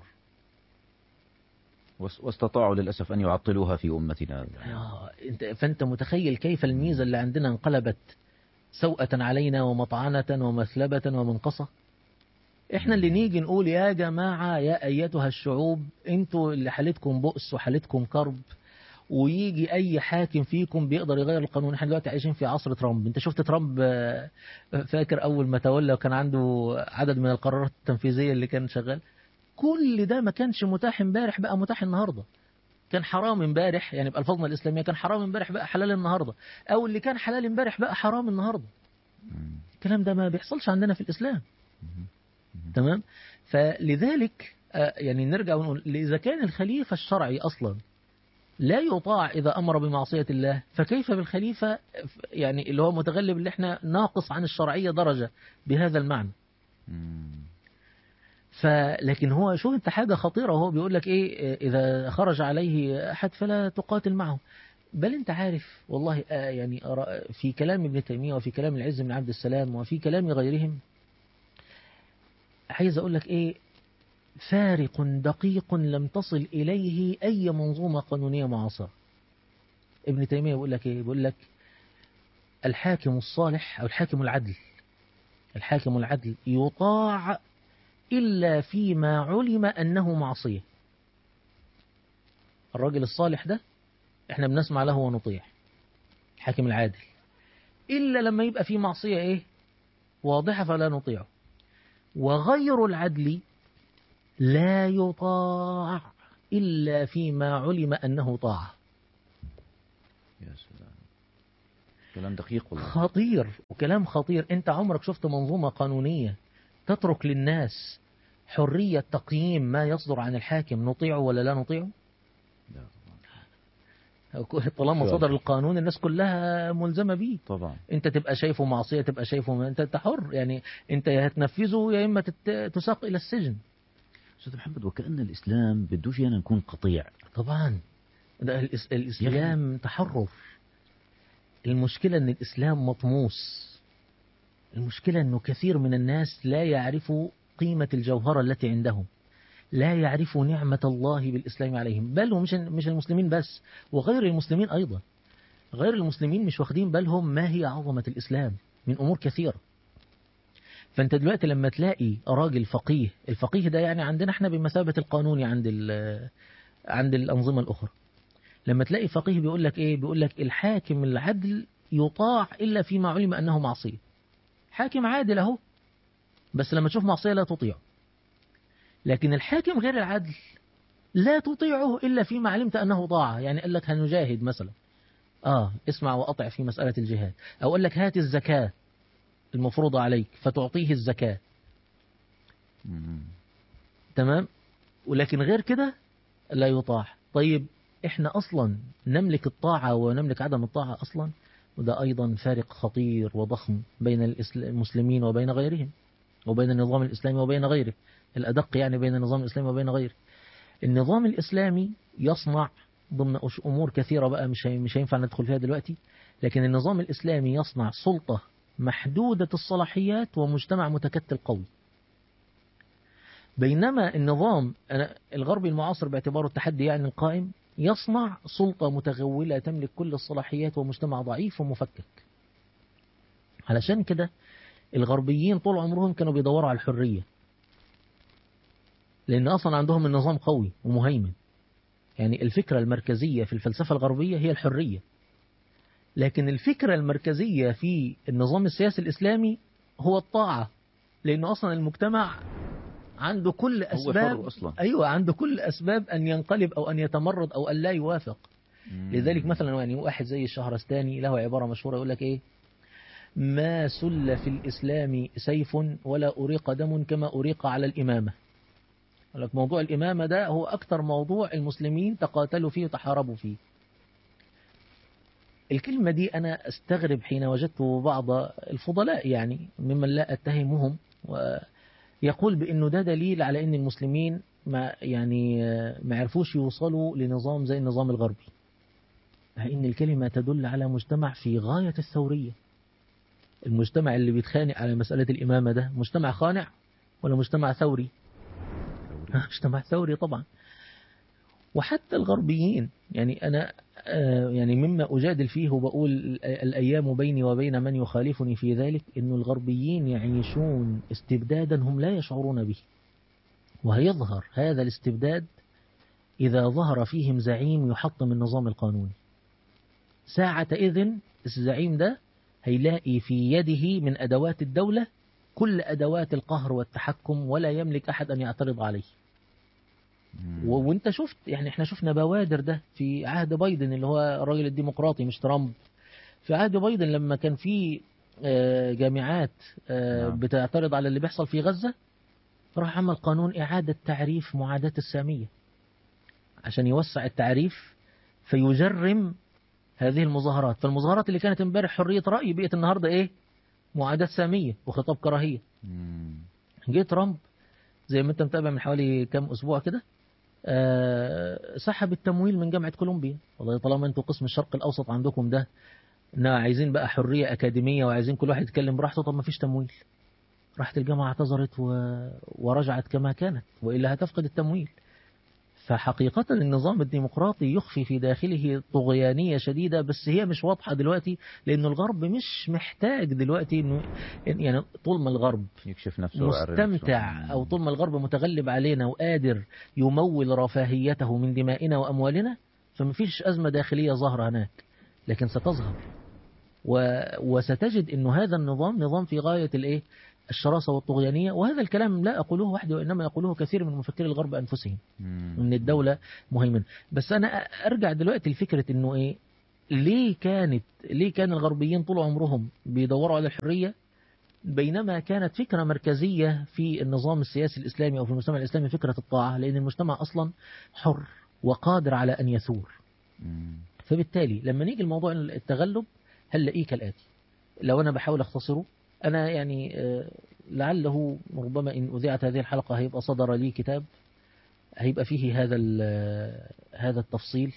واستطاعوا للأسف أن يعطلوها في أمتنا فأنت متخيل كيف الميزة اللي عندنا انقلبت سوءة علينا ومطعنة ومثلبة ومنقصة احنا اللي نيجي نقول يا جماعة يا أيتها الشعوب انتوا اللي حالتكم بؤس وحالتكم كرب ويجي اي حاكم فيكم بيقدر يغير القانون احنا دلوقتي عايشين في عصر ترامب انت شفت ترامب فاكر اول ما تولى وكان عنده عدد من القرارات التنفيذية اللي كان شغال كل ده ما كانش متاح امبارح بقى متاح النهاردة كان حرام امبارح يعني بألفاظنا الإسلامية كان حرام امبارح بقى حلال النهاردة أو اللي كان حلال امبارح بقى حرام النهاردة الكلام ده ما بيحصلش عندنا في الإسلام تمام فلذلك يعني نرجع ونقول إذا كان الخليفة الشرعي أصلا لا يطاع إذا أمر بمعصية الله فكيف بالخليفة يعني اللي هو متغلب اللي احنا ناقص عن الشرعية درجة بهذا المعنى فلكن هو شوف انت حاجة خطيرة وهو بيقول لك ايه اذا خرج عليه احد فلا تقاتل معه بل انت عارف والله يعني في كلام ابن تيمية وفي كلام العز بن عبد السلام وفي كلام غيرهم عايز اقول لك ايه فارق دقيق لم تصل إليه أي منظومة قانونية معاصرة ابن تيمية بيقول لك إيه بيقول لك الحاكم الصالح أو الحاكم العدل الحاكم العدل يطاع إلا فيما علم أنه معصية الراجل الصالح ده احنا بنسمع له ونطيع الحاكم العادل إلا لما يبقى في معصية إيه واضحة فلا نطيعه وغير العدل لا يطاع إلا فيما علم أنه طاعة يا سلام كلام دقيق والله خطير وكلام خطير أنت عمرك شفت منظومة قانونية تترك للناس حرية تقييم ما يصدر عن الحاكم نطيعه ولا لا نطيعه طالما صدر القانون الناس كلها ملزمة بيه طبعا انت تبقى شايفه معصية تبقى شايفه انت حر يعني انت يا هتنفذه يا اما تساق الى السجن استاذ محمد وكأن الاسلام بدوش يعني نكون قطيع طبعا ده الاسلام يعني... تحرر المشكلة ان الاسلام مطموس المشكلة انه كثير من الناس لا يعرفوا قيمة الجوهرة التي عندهم لا يعرفوا نعمة الله بالإسلام عليهم بل ومش مش المسلمين بس وغير المسلمين أيضا غير المسلمين مش واخدين بالهم ما هي عظمة الإسلام من أمور كثيرة فأنت دلوقتي لما تلاقي راجل فقيه الفقيه ده يعني عندنا احنا بمثابة القانوني عند عند الأنظمة الأخرى لما تلاقي فقيه بيقول لك إيه بيقول لك الحاكم العدل يطاع إلا فيما علم أنه معصية حاكم عادل أهو بس لما تشوف معصية لا تطيعه لكن الحاكم غير العدل لا تطيعه إلا فيما علمت أنه طاعة يعني قال لك هنجاهد مثلا آه اسمع وأطع في مسألة الجهاد أو قال لك هات الزكاة المفروضة عليك فتعطيه الزكاة تمام ولكن غير كده لا يطاع طيب احنا أصلا نملك الطاعة ونملك عدم الطاعة أصلا وده أيضا فارق خطير وضخم بين المسلمين وبين غيرهم وبين النظام الإسلامي وبين غيره الأدق يعني بين النظام الإسلامي وبين غيره النظام الإسلامي يصنع ضمن أمور كثيرة بقى مش مش هينفع ندخل فيها دلوقتي لكن النظام الإسلامي يصنع سلطة محدودة الصلاحيات ومجتمع متكتل قوي بينما النظام الغربي المعاصر باعتباره التحدي يعني القائم يصنع سلطة متغولة تملك كل الصلاحيات ومجتمع ضعيف ومفكك علشان كده الغربيين طول عمرهم كانوا بيدوروا على الحرية لأن أصلا عندهم النظام قوي ومهيمن يعني الفكرة المركزية في الفلسفة الغربية هي الحرية لكن الفكرة المركزية في النظام السياسي الإسلامي هو الطاعة لأنه أصلا المجتمع عنده كل أسباب هو أصلا. أيوة عنده كل أسباب أن ينقلب أو أن يتمرد أو أن لا يوافق مم. لذلك مثلا يعني واحد زي الشهرستاني له عبارة مشهورة يقول لك إيه ما سل في الإسلام سيف ولا أريق دم كما أريق على الإمامة لك موضوع الإمامة ده هو أكثر موضوع المسلمين تقاتلوا فيه وتحاربوا فيه الكلمة دي أنا أستغرب حين وجدت بعض الفضلاء يعني ممن لا أتهمهم ويقول بأنه ده دليل على أن المسلمين ما يعني ما عرفوش يوصلوا لنظام زي النظام الغربي إن الكلمة تدل على مجتمع في غاية الثورية المجتمع اللي بيتخانق على مسألة الإمامة ده مجتمع خانع ولا مجتمع ثوري مجتمع ثوري طبعا وحتى الغربيين يعني أنا يعني مما أجادل فيه وبقول الأيام بيني وبين من يخالفني في ذلك أن الغربيين يعيشون استبدادا هم لا يشعرون به وهيظهر هذا الاستبداد إذا ظهر فيهم زعيم يحطم النظام القانوني ساعة إذن الزعيم ده هيلاقي في يده من أدوات الدولة كل أدوات القهر والتحكم ولا يملك أحد أن يعترض عليه وانت شفت يعني احنا شفنا بوادر ده في عهد بايدن اللي هو الراجل الديمقراطي مش ترامب في عهد بايدن لما كان في جامعات نعم. بتعترض على اللي بيحصل في غزة راح عمل قانون إعادة تعريف معاداة السامية عشان يوسع التعريف فيجرم هذه المظاهرات فالمظاهرات اللي كانت امبارح حرية رأي بقت النهاردة ايه معاداة سامية وخطاب كراهية جه ترامب زي ما انت متابع من حوالي كام اسبوع كده أه سحب التمويل من جامعة كولومبيا والله طالما انتوا قسم الشرق الاوسط عندكم ده نا عايزين بقى حرية اكاديمية وعايزين كل واحد يتكلم براحته طب ما فيش تمويل راحت الجامعة اعتذرت و... ورجعت كما كانت وإلا هتفقد التمويل فحقيقة النظام الديمقراطي يخفي في داخله طغيانية شديدة بس هي مش واضحة دلوقتي لأن الغرب مش محتاج دلوقتي إنه يعني طول ما الغرب يكشف نفسه مستمتع أو طول ما الغرب متغلب علينا وقادر يمول رفاهيته من دمائنا وأموالنا فما فيش أزمة داخلية ظاهرة هناك لكن ستظهر و... وستجد أنه هذا النظام نظام في غاية الإيه الشراسة والطغيانية وهذا الكلام لا أقوله وحدي وإنما يقوله كثير من مفكري الغرب أنفسهم أن الدولة مهيمنة بس أنا أرجع دلوقتي لفكرة أنه إيه ليه كانت ليه كان الغربيين طول عمرهم بيدوروا على الحرية بينما كانت فكرة مركزية في النظام السياسي الإسلامي أو في المجتمع الإسلامي فكرة الطاعة لأن المجتمع أصلا حر وقادر على أن يثور فبالتالي لما نيجي الموضوع التغلب هنلاقيه كالآتي لو أنا بحاول أختصره أنا يعني لعله ربما إن أذيعت هذه الحلقة هيبقى صدر لي كتاب هيبقى فيه هذا هذا التفصيل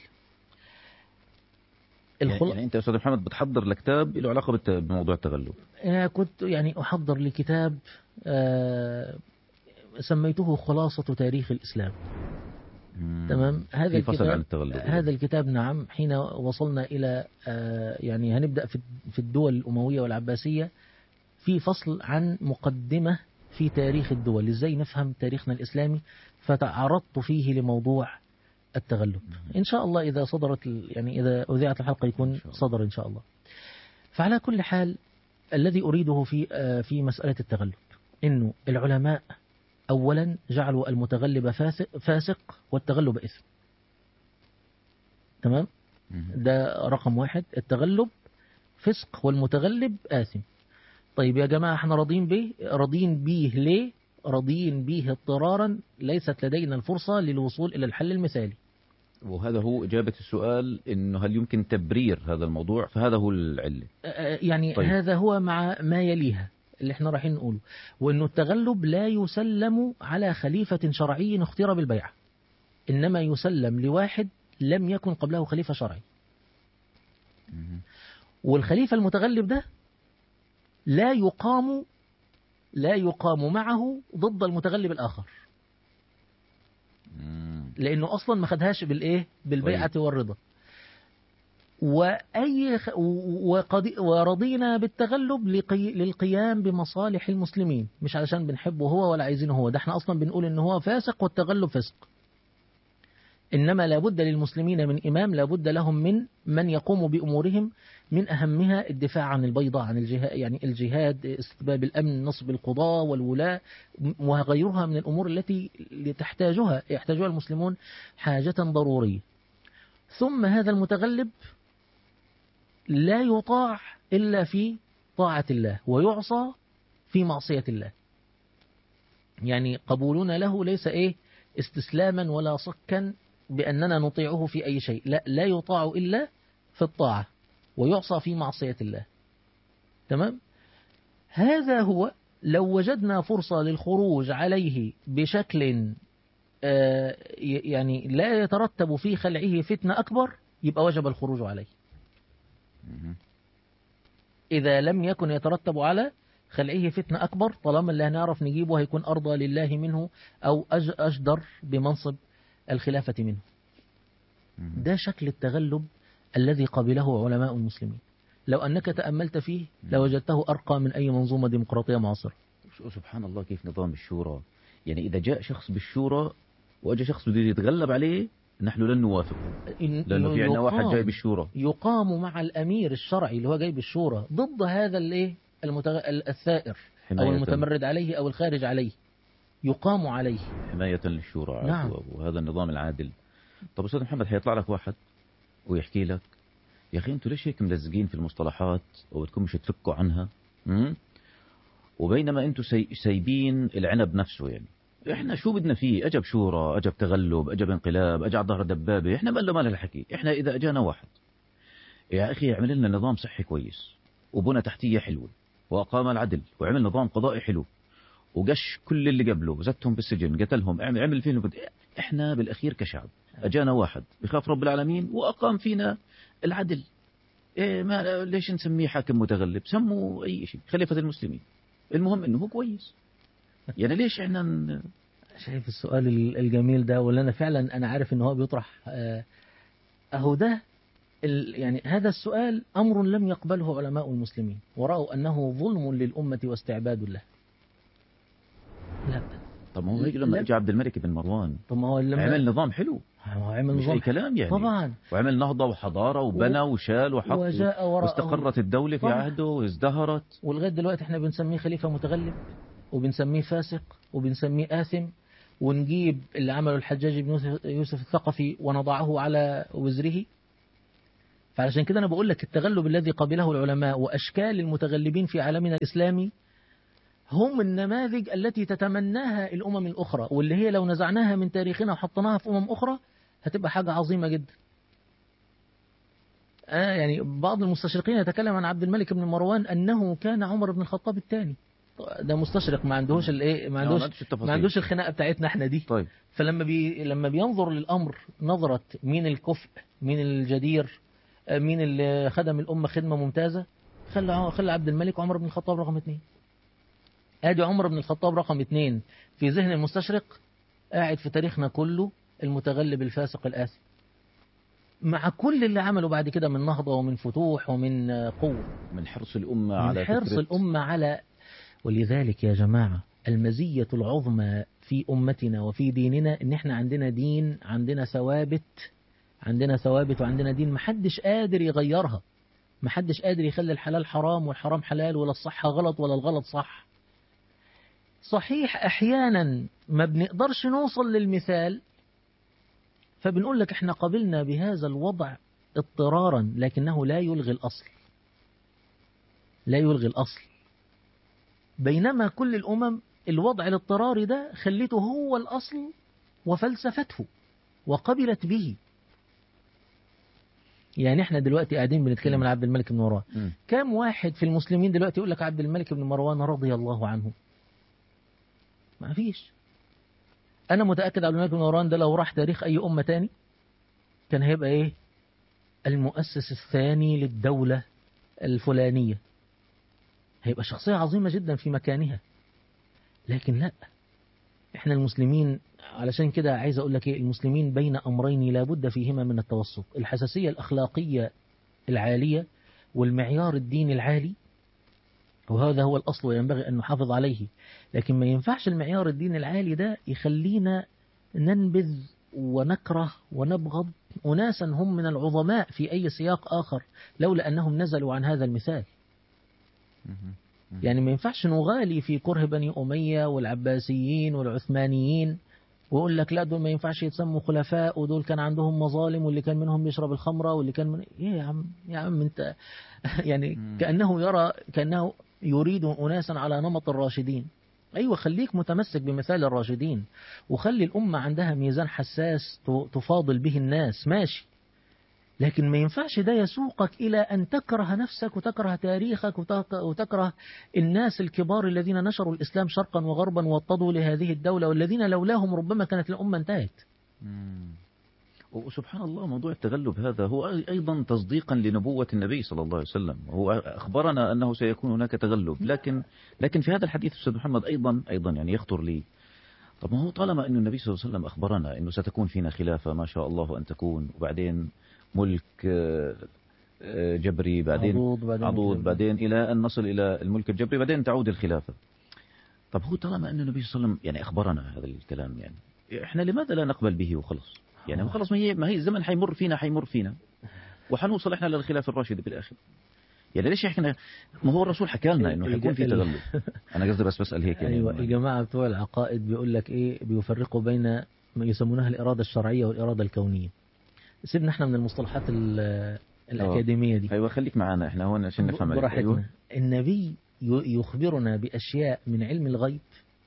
الخل... يعني انت يا استاذ محمد بتحضر لكتاب له علاقه بموضوع التغلب انا كنت يعني احضر لكتاب آه سميته خلاصه تاريخ الاسلام مم. تمام هذا في فصل الكتاب عن التغلب هذا الكتاب نعم حين وصلنا الى آه يعني هنبدا في في الدول الامويه والعباسيه في فصل عن مقدمه في تاريخ الدول ازاي نفهم تاريخنا الاسلامي فتعرضت فيه لموضوع التغلب إن شاء الله إذا صدرت يعني إذا أذيعت الحلقة يكون صدر إن شاء الله فعلى كل حال الذي أريده في في مسألة التغلب إنه العلماء أولا جعلوا المتغلب فاسق والتغلب إثم تمام ده رقم واحد التغلب فسق والمتغلب آثم طيب يا جماعة احنا راضين به راضين به ليه راضين به اضطرارا ليست لدينا الفرصة للوصول إلى الحل المثالي وهذا هو إجابة السؤال إنه هل يمكن تبرير هذا الموضوع فهذا هو العلة يعني طيب. هذا هو مع ما يليها اللي احنا رايحين نقوله وإنه التغلب لا يسلم على خليفة شرعي اختير بالبيعة إنما يسلم لواحد لم يكن قبله خليفة شرعي والخليفة المتغلب ده لا يقام لا يقام معه ضد المتغلب الآخر لأنه أصلا ما خدهاش بالإيه بالبيعة والرضا وأي ورضينا بالتغلب لقي... للقيام بمصالح المسلمين مش علشان بنحبه هو ولا عايزينه هو ده احنا أصلا بنقول إن هو فاسق والتغلب فسق إنما لابد للمسلمين من إمام لابد لهم من من يقوم بأمورهم من أهمها الدفاع عن البيضاء عن الجهاد يعني الجهاد استتباب الأمن نصب القضاء والولاة وغيرها من الأمور التي تحتاجها يحتاجها المسلمون حاجة ضرورية ثم هذا المتغلب لا يطاع إلا في طاعة الله ويعصى في معصية الله يعني قبولنا له ليس إيه استسلاما ولا صكا بأننا نطيعه في أي شيء لا لا يطاع إلا في الطاعة ويعصى في معصية الله تمام هذا هو لو وجدنا فرصة للخروج عليه بشكل آه يعني لا يترتب في خلعه فتنة أكبر يبقى وجب الخروج عليه إذا لم يكن يترتب على خلعه فتنة أكبر طالما اللي هنعرف نجيبه هيكون أرضى لله منه أو أجدر بمنصب الخلافة منه ده شكل التغلب الذي قبله علماء المسلمين لو أنك تأملت فيه لوجدته أرقى من أي منظومة ديمقراطية معاصرة سبحان الله كيف نظام الشورى يعني إذا جاء شخص بالشورى وأجى شخص بده يتغلب عليه نحن لن نوافق لأنه في عندنا واحد جاي بالشورى يقام مع الأمير الشرعي اللي هو جاي بالشورى ضد هذا الايه المتغ... الثائر أو المتمرد عليه أو الخارج عليه يقام عليه حماية للشورى نعم. وهذا النظام العادل طب أستاذ محمد حيطلع لك واحد ويحكي لك يا أخي أنتوا ليش هيك ملزقين في المصطلحات وبدكم مش تفكوا عنها م? وبينما أنتوا سي... سايبين العنب نفسه يعني احنا شو بدنا فيه اجب شورى اجب تغلب اجب انقلاب اجى على ظهر دبابه احنا ما ما الحكي احنا اذا اجانا واحد يا اخي اعمل لنا نظام صحي كويس وبنى تحتيه حلوه واقام العدل وعمل نظام قضائي حلو وقش كل اللي قبله زتهم بالسجن قتلهم اعمل عمل فينا بد... احنا بالاخير كشعب اجانا واحد بخاف رب العالمين واقام فينا العدل إيه ما ليش نسميه حاكم متغلب سموا اي شيء خليفه المسلمين المهم انه هو كويس يعني ليش احنا ن... شايف السؤال الجميل ده ولا انا فعلا انا عارف ان هو بيطرح اهو ده يعني هذا السؤال امر لم يقبله علماء المسلمين وراوا انه ظلم للامه واستعباد له لا طب ما هو هيك لما اجى عبد الملك بن مروان طب ما هو لما عمل نظام حلو عمل مش نظام أي كلام يعني طبعا وعمل نهضة وحضارة وبنى وشال وحط وجاء وراءه واستقرت الدولة في طبعا. عهده وازدهرت ولغايه دلوقتي احنا بنسميه خليفه متغلب وبنسميه فاسق وبنسميه آثم ونجيب اللي عمله الحجاج بن يوسف- يوسف الثقفي ونضعه على وزره فعلشان كده أنا بقول لك التغلب الذي قبله العلماء وأشكال المتغلبين في عالمنا الإسلامي هم النماذج التي تتمناها الأمم الأخرى واللي هي لو نزعناها من تاريخنا وحطيناها في أمم أخرى هتبقى حاجة عظيمة جدا آه يعني بعض المستشرقين يتكلم عن عبد الملك بن مروان أنه كان عمر بن الخطاب الثاني ده مستشرق ما عندهوش الايه ما لا، ما عندوش عندوش التفاصيل. ما عندوش الخناقه بتاعتنا احنا دي طيب فلما بي لما بينظر للامر نظره مين الكفء مين الجدير آه، مين اللي خدم الامه خدمه ممتازه خلى ع- خلى عبد الملك وعمر بن الخطاب رقم اثنين ادي عمر بن الخطاب رقم اثنين في ذهن المستشرق قاعد في تاريخنا كله المتغلب الفاسق الآثم مع كل اللي عمله بعد كده من نهضة ومن فتوح ومن آه، قوة من حرص الأمة من على حرص فكرة الأمة على ولذلك يا جماعة المزية العظمى في أمتنا وفي ديننا إن إحنا عندنا دين عندنا ثوابت عندنا ثوابت وعندنا دين محدش قادر يغيرها محدش قادر يخلي الحلال حرام والحرام حلال ولا الصح غلط ولا الغلط صح صحيح أحيانا ما بنقدرش نوصل للمثال فبنقول لك احنا قبلنا بهذا الوضع اضطرارا لكنه لا يلغي الأصل لا يلغي الأصل بينما كل الأمم الوضع الاضطراري ده خليته هو الأصل وفلسفته وقبلت به يعني احنا دلوقتي قاعدين بنتكلم عن عبد الملك بن مروان مم. كم واحد في المسلمين دلوقتي يقول لك عبد الملك بن مروان رضي الله عنه ما فيش انا متاكد عبد الملك بن مروان ده لو راح تاريخ اي امه تاني كان هيبقى ايه المؤسس الثاني للدوله الفلانيه هيبقى شخصيه عظيمه جدا في مكانها لكن لا احنا المسلمين علشان كده عايز اقول لك ايه المسلمين بين امرين لا بد فيهما من التوسط الحساسيه الاخلاقيه العاليه والمعيار الديني العالي وهذا هو الأصل وينبغي أن نحافظ عليه لكن ما ينفعش المعيار الديني العالي ده يخلينا ننبذ ونكره ونبغض أناسا هم من العظماء في أي سياق آخر لولا أنهم نزلوا عن هذا المثال يعني ما ينفعش نغالي في كره بني أمية والعباسيين والعثمانيين ويقول لك لا دول ما ينفعش يتسموا خلفاء ودول كان عندهم مظالم واللي كان منهم بيشرب الخمرة واللي كان من ايه يا عم يا عم انت يعني مم. كأنه يرى كأنه يريد أناسا على نمط الراشدين أيوة خليك متمسك بمثال الراشدين وخلي الأمة عندها ميزان حساس ت- تفاضل به الناس ماشي لكن ما ينفعش ده يسوقك إلى أن تكره نفسك وتكره تاريخك وتك- وتكره الناس الكبار الذين نشروا الإسلام شرقا وغربا ووطدوا لهذه الدولة والذين لولاهم ربما كانت الأمة انتهت مم. وسبحان الله موضوع التغلب هذا هو أيضا تصديقا لنبوة النبي صلى الله عليه وسلم هو أخبرنا أنه سيكون هناك تغلب لكن لكن في هذا الحديث أستاذ محمد أيضا أيضا يعني يخطر لي طب ما هو طالما أن النبي صلى الله عليه وسلم أخبرنا أنه ستكون فينا خلافة ما شاء الله أن تكون وبعدين ملك آه، آه، جبري بعدين عضوض بعدين عضوض جبري. بعدين إلى أن نصل إلى الملك الجبري بعدين تعود الخلافة طب هو طالما أن النبي صلى الله عليه وسلم يعني أخبرنا هذا الكلام يعني إحنا لماذا لا نقبل به وخلص يعني هو خلص ما هي ما هي الزمن حيمر فينا حيمر فينا وحنوصل احنا للخلافه الراشده بالاخر يعني ليش احنا ما هو الرسول حكى لنا انه حيكون في ال- تغلب انا قصدي بس بسال هيك يعني أيوة الجماعة بتوع العقائد بيقول لك إيه بيفرقوا بين ما يسمونها الإرادة الشرعية والإرادة الكونية سيبنا احنا من المصطلحات ال- الأكاديمية دي ايوه خليك معنا احنا هون عشان نفهم عليك. براحتنا أيوة. النبي ي- يخبرنا بأشياء من علم الغيب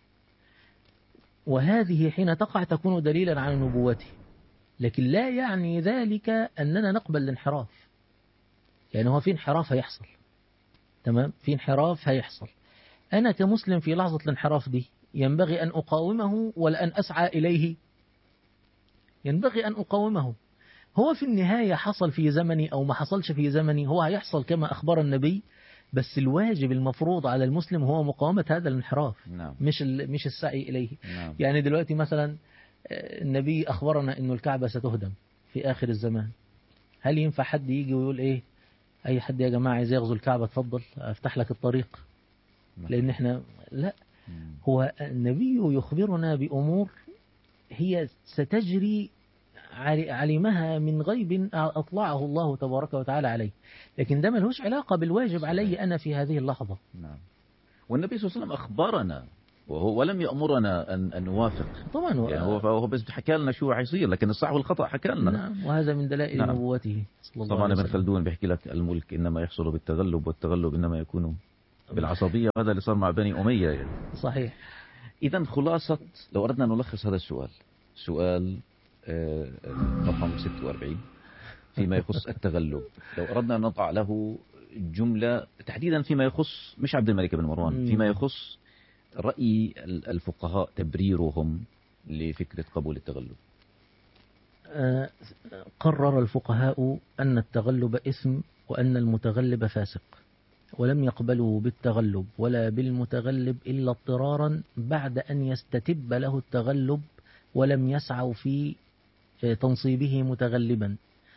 وهذه حين تقع تكون دليلا على نبوته لكن لا يعني ذلك أننا نقبل الانحراف يعني هو في انحراف هيحصل تمام في انحراف هيحصل أنا كمسلم في لحظة الانحراف دي ينبغي أن أقاومه ولا أن أسعى إليه ينبغي أن أقاومه هو في النهاية حصل في زمني أو ما حصلش في زمني هو هيحصل كما أخبر النبي بس الواجب المفروض على المسلم هو مقاومة هذا الانحراف نعم مش ال- مش السعي إليه نعم يعني دلوقتي مثلا آه، النبي أخبرنا أنه الكعبة ستهدم في آخر الزمان هل ينفع حد يجي ويقول إيه أي حد يا جماعة عايز يغزو الكعبة اتفضل أفتح لك الطريق لأن إحنا لا مم. هو النبي يخبرنا بأمور هي ستجري علمها من غيب أطلعه الله تبارك وتعالى عليه لكن ده ملهوش علاقة بالواجب علي أنا في هذه اللحظة نعم والنبي صلى الله عليه وسلم أخبرنا وهو ولم يأمرنا أن, أن نوافق طبعا يعني هو هو بس حكى لنا شو حيصير لكن الصح والخطأ حكى لنا نعم وهذا من دلائل نعم. نبوته صلى الله طبعا ابن خلدون بيحكي لك الملك إنما يحصل بالتغلب والتغلب إنما يكون بالعصبية وهذا اللي صار مع بني أمية يعني. صحيح إذا خلاصة لو أردنا نلخص هذا السؤال سؤال آه، رقم 46 فيما يخص التغلب لو أردنا أن نضع له جملة تحديدا فيما يخص مش عبد الملك بن مروان فيما يخص رأي الفقهاء تبريرهم لفكرة قبول التغلب آه، قرر الفقهاء أن التغلب اسم وأن المتغلب فاسق ولم يقبلوا بالتغلب ولا بالمتغلب إلا اضطرارا بعد أن يستتب له التغلب ولم يسعوا في آه، تنصيبه متغلبا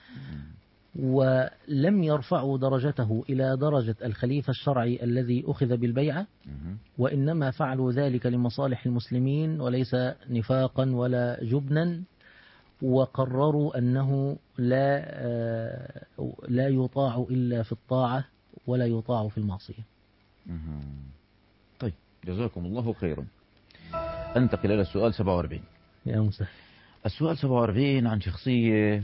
ولم يرفعوا درجته إلى درجة الخليفة الشرعي الذي أخذ بالبيعة وإنما فعلوا ذلك لمصالح المسلمين وليس نفاقا ولا جبنا وقرروا أنه لا آه، لا يطاع إلا في الطاعة ولا يطاع في المعصية طيب جزاكم الله خيرا أنتقل إلى السؤال 47 يا مسهل السؤال 47 عن شخصية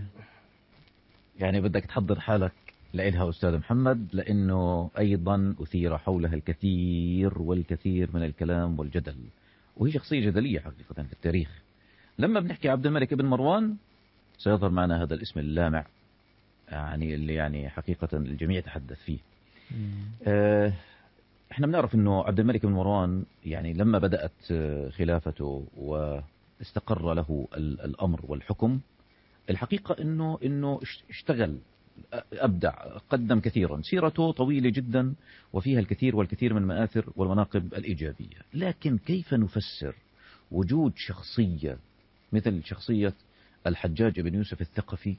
يعني بدك تحضر حالك لإلها أستاذ محمد لأنه أيضا أثير حولها الكثير والكثير من الكلام والجدل وهي شخصية جدلية حقيقة في التاريخ لما بنحكي عبد الملك بن مروان سيظهر معنا هذا الاسم اللامع يعني اللي يعني حقيقة الجميع يتحدث فيه آه احنا بنعرف انه عبد الملك بن مروان يعني لما بدأت خلافته واستقر له الأمر والحكم الحقيقة انه انه اشتغل أبدع قدم كثيرا سيرته طويلة جدا وفيها الكثير والكثير من المآثر والمناقب الإيجابية لكن كيف نفسر وجود شخصية مثل شخصية الحجاج بن يوسف الثقفي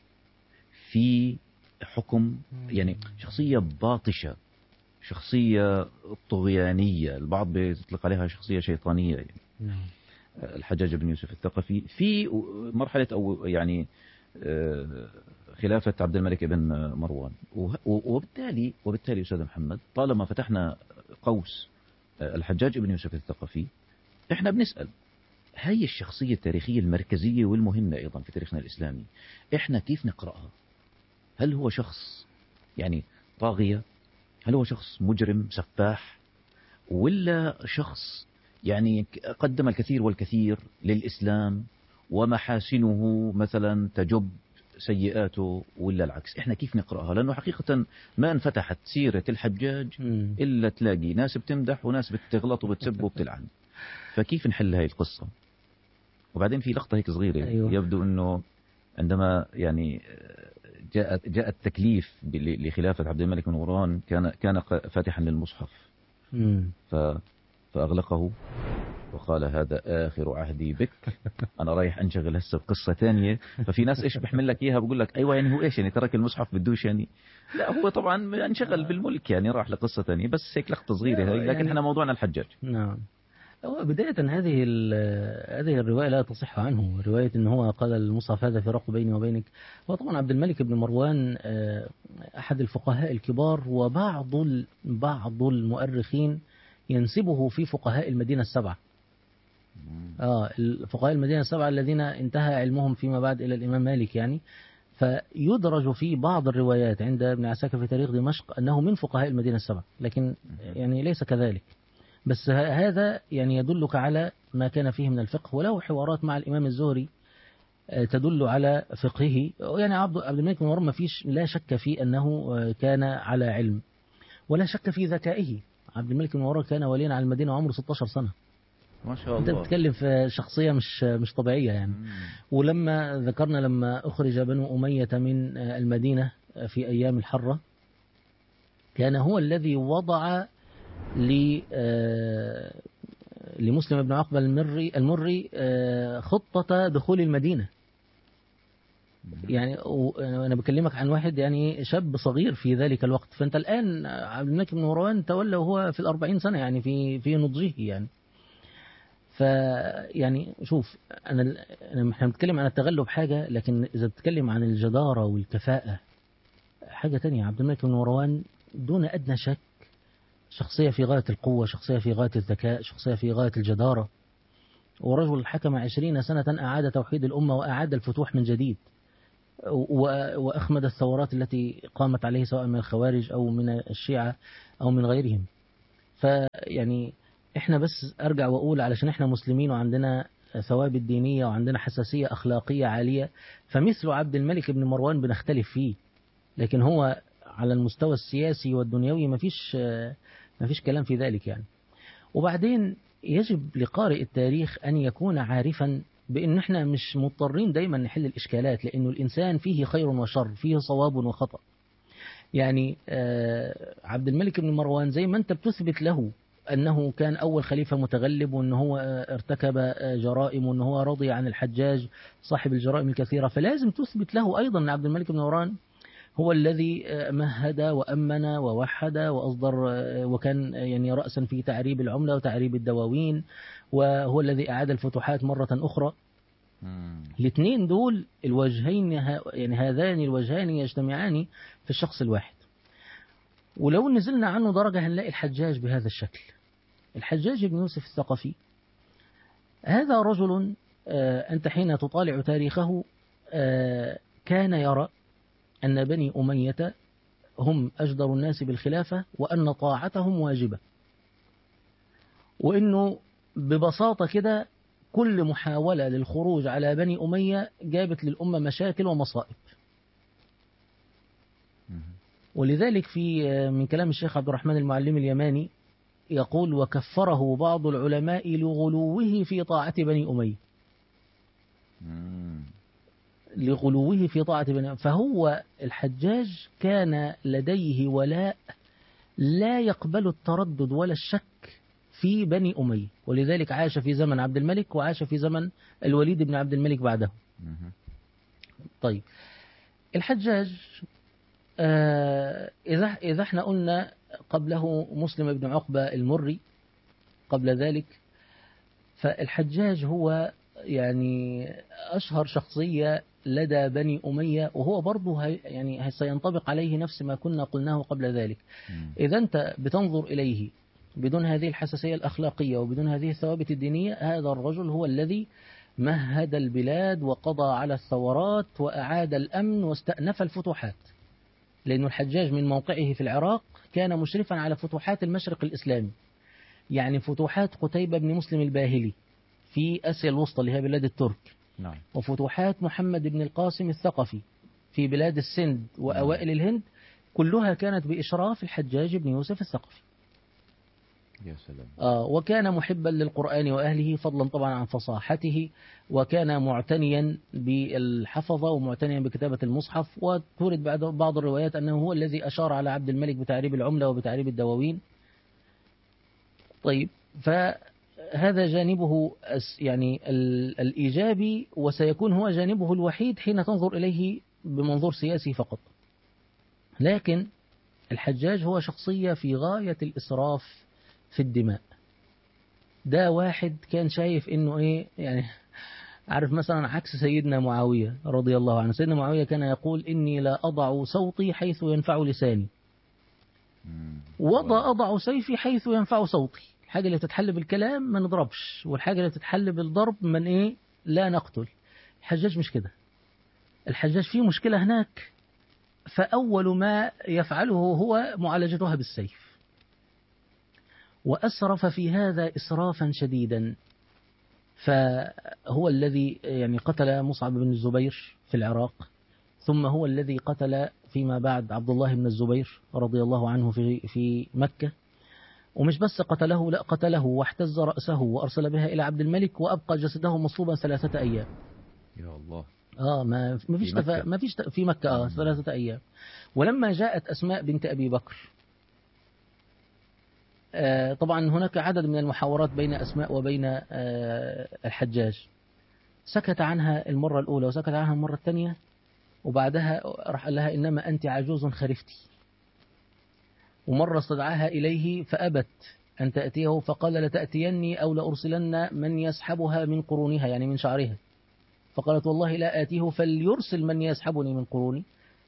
في حكم يعني شخصية باطشة شخصية طغيانية البعض بيطلق عليها شخصية شيطانية يعني. نعم. الحجاج بن يوسف الثقفي في مرحلة أو يعني آه، خلافة عبد الملك بن مروان وبالتالي وبالتالي أستاذ محمد طالما فتحنا قوس آه، الحجاج بن يوسف الثقفي احنا بنسأل هاي الشخصية التاريخية المركزية والمهمة أيضا في تاريخنا الإسلامي احنا كيف نقرأها هل هو شخص يعني طاغية هل هو شخص مجرم سفاح ولا شخص يعني قدم الكثير والكثير للإسلام ومحاسنه مثلا تجب سيئاته ولا العكس احنا كيف نقرأها لأنه حقيقة ما انفتحت سيرة الحجاج إلا تلاقي ناس بتمدح وناس بتغلط وبتسب وبتلعن فكيف نحل هاي القصة وبعدين في لقطة هيك صغيرة أيوة. يبدو أنه عندما يعني جاء جاء التكليف لخلافة عبد الملك بن مروان كان كان فاتحا للمصحف ف فأغلقه وقال هذا آخر عهدي بك أنا رايح أنشغل هسه بقصة ثانية ففي ناس إيش بيحمل لك إياها بقول لك أيوة يعني هو إيش يعني ترك المصحف بدوش يعني لا هو طبعا انشغل بالملك يعني راح لقصة ثانية بس هيك لقطة صغيرة هاي لكن يعني احنا موضوعنا الحجاج نعم هو بداية هذه هذه الرواية لا تصح عنه رواية ان هو قال المصحف هذا فراق بيني وبينك هو طبعا عبد الملك بن مروان آه، أحد الفقهاء الكبار وبعض بعض المؤرخين ينسبه في فقهاء المدينة السبعة آه فقهاء المدينة السبعة الذين انتهى علمهم فيما بعد إلى الإمام مالك يعني فيدرج في بعض الروايات عند ابن عساكر في تاريخ دمشق أنه من فقهاء المدينة السبعة لكن يعني ليس كذلك بس هذا يعني يدلك على ما كان فيه من الفقه وله حوارات مع الإمام الزهري آه، تدل على فقهه يعني عبد الملك بن مروان ما فيش لا شك في أنه آه، كان على علم ولا شك في ذكائه عبد الملك بن مروان كان وليا على المدينة وعمره 16 سنة ما شاء الله انت بتتكلم في شخصية مش مش طبيعية يعني مم. ولما ذكرنا لما أخرج بنو أمية من المدينة في أيام الحرة كان هو الذي وضع ل آه، لمسلم بن عقبة المري المري آه، خطة دخول المدينة يعني أنا بكلمك عن واحد يعني شاب صغير في ذلك الوقت فأنت الآن عبد الملك بن مروان تولى وهو في الأربعين سنة يعني في في نضجه يعني فيعني شوف أنا أنا احنا بنتكلم عن التغلب حاجة لكن إذا بتتكلم عن الجدارة والكفاءة حاجة تانية عبد الملك بن مروان دون أدنى شك شخصية في غاية القوة شخصية في غاية الذكاء شخصية في غاية الجدارة ورجل حكم عشرين سنة أعاد توحيد الأمة وأعاد الفتوح من جديد وأخمد الثورات التي قامت عليه سواء من الخوارج أو من الشيعة أو من غيرهم فيعني إحنا بس أرجع وأقول علشان إحنا مسلمين وعندنا ثوابت دينية وعندنا حساسية أخلاقية عالية فمثل عبد الملك بن مروان بنختلف فيه لكن هو على المستوى السياسي والدنيوي ما فيش ما فيش كلام في ذلك يعني وبعدين يجب لقارئ التاريخ أن يكون عارفا بأن احنا مش مضطرين دايما نحل الإشكالات لأنه الإنسان فيه خير وشر فيه صواب وخطأ يعني عبد الملك بن مروان زي ما أنت بتثبت له أنه كان أول خليفة متغلب وأنه هو ارتكب جرائم وأنه هو رضي عن الحجاج صاحب الجرائم الكثيرة فلازم تثبت له أيضا أن عبد الملك بن مروان هو الذي مهد وأمن ووحد وأصدر وكان يعني رأسا في تعريب العملة وتعريب الدواوين وهو الذي أعاد الفتوحات مرة أخرى الاثنين دول الوجهين يعني هذان الوجهان يجتمعان في الشخص الواحد ولو نزلنا عنه درجة هنلاقي الحجاج بهذا الشكل الحجاج بن يوسف الثقفي هذا رجل أنت حين تطالع تاريخه كان يرى أن بني أمية هم أجدر الناس بالخلافة وأن طاعتهم واجبة وأنه ببساطة كده كل محاولة للخروج على بني أمية جابت للأمة مشاكل ومصائب ولذلك في من كلام الشيخ عبد الرحمن المعلم اليماني يقول وكفره بعض العلماء لغلوه في طاعة بني أمية لغلوه في طاعة بني فهو الحجاج كان لديه ولاء لا يقبل التردد ولا الشك في بني أمية ولذلك عاش في زمن عبد الملك وعاش في زمن الوليد بن عبد الملك بعده طيب الحجاج آه إذا إذا احنا قلنا قبله مسلم بن عقبة المري قبل ذلك فالحجاج هو يعني أشهر شخصية لدى بني أمية وهو برضه يعني سينطبق عليه نفس ما كنا قلناه قبل ذلك إذا أنت بتنظر إليه بدون هذه الحساسية الأخلاقية وبدون هذه الثوابت الدينية هذا الرجل هو الذي مهد البلاد وقضى على الثورات وأعاد الأمن واستأنف الفتوحات لأن الحجاج من موقعه في العراق كان مشرفا على فتوحات المشرق الإسلامي يعني فتوحات قتيبة بن مسلم الباهلي في آسيا الوسطى اللي هي بلاد الترك نعم. وفتوحات محمد بن القاسم الثقفي في بلاد السند وأوائل الهند كلها كانت بإشراف الحجاج بن يوسف الثقفي يا سلام آه وكان محبا للقرآن وأهله فضلا طبعا عن فصاحته وكان معتنيا بالحفظة ومعتنيا بكتابة المصحف وتورد بعد بعض الروايات أنه هو الذي أشار على عبد الملك بتعريب العملة وبتعريب الدواوين طيب فهذا جانبه يعني الإيجابي وسيكون هو جانبه الوحيد حين تنظر إليه بمنظور سياسي فقط لكن الحجاج هو شخصية في غاية الإسراف في الدماء ده واحد كان شايف انه ايه يعني عارف مثلا عكس سيدنا معاوية رضي الله عنه سيدنا معاوية كان يقول إني لا أضع صوتي حيث ينفع لساني وضع أضع سيفي حيث ينفع صوتي الحاجة اللي تتحل بالكلام ما نضربش والحاجة اللي تتحل بالضرب من إيه لا نقتل الحجاج مش كده الحجاج فيه مشكلة هناك فأول ما يفعله هو معالجتها بالسيف وأسرف في هذا إسرافا شديدا فهو الذي يعني قتل مصعب بن الزبير في العراق ثم هو الذي قتل فيما بعد عبد الله بن الزبير رضي الله عنه في في مكة ومش بس قتله لا قتله واحتز رأسه وأرسل بها إلى عبد الملك وأبقى جسده مصلوبا ثلاثة أيام يا الله آه ما ما فيش تفا... ما فيش في مكة آه ثلاثة أيام ولما جاءت أسماء بنت أبي بكر آه طبعا هناك عدد من المحاورات بين أسماء وبين آه الحجاج سكت عنها المرة الأولى وسكت عنها المرة الثانية وبعدها راح قال لها إنما أنت عجوز خرفتي ومرة استدعاها إليه فأبت أن تأتيه فقال لتأتيني أو لأرسلن من يسحبها من قرونها يعني من شعرها فقالت والله لا آتيه فليرسل من يسحبني من قروني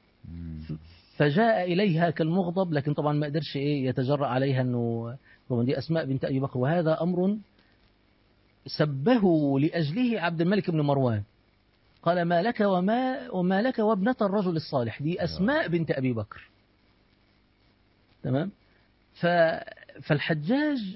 فجاء إليها كالمغضب لكن طبعا ما قدرش إيه يتجرأ عليها أنه دي أسماء بنت أبي بكر وهذا أمر سبه لأجله عبد الملك بن مروان قال ما لك وما وما لك وابنة الرجل الصالح دي أسماء بنت أبي بكر تمام فالحجاج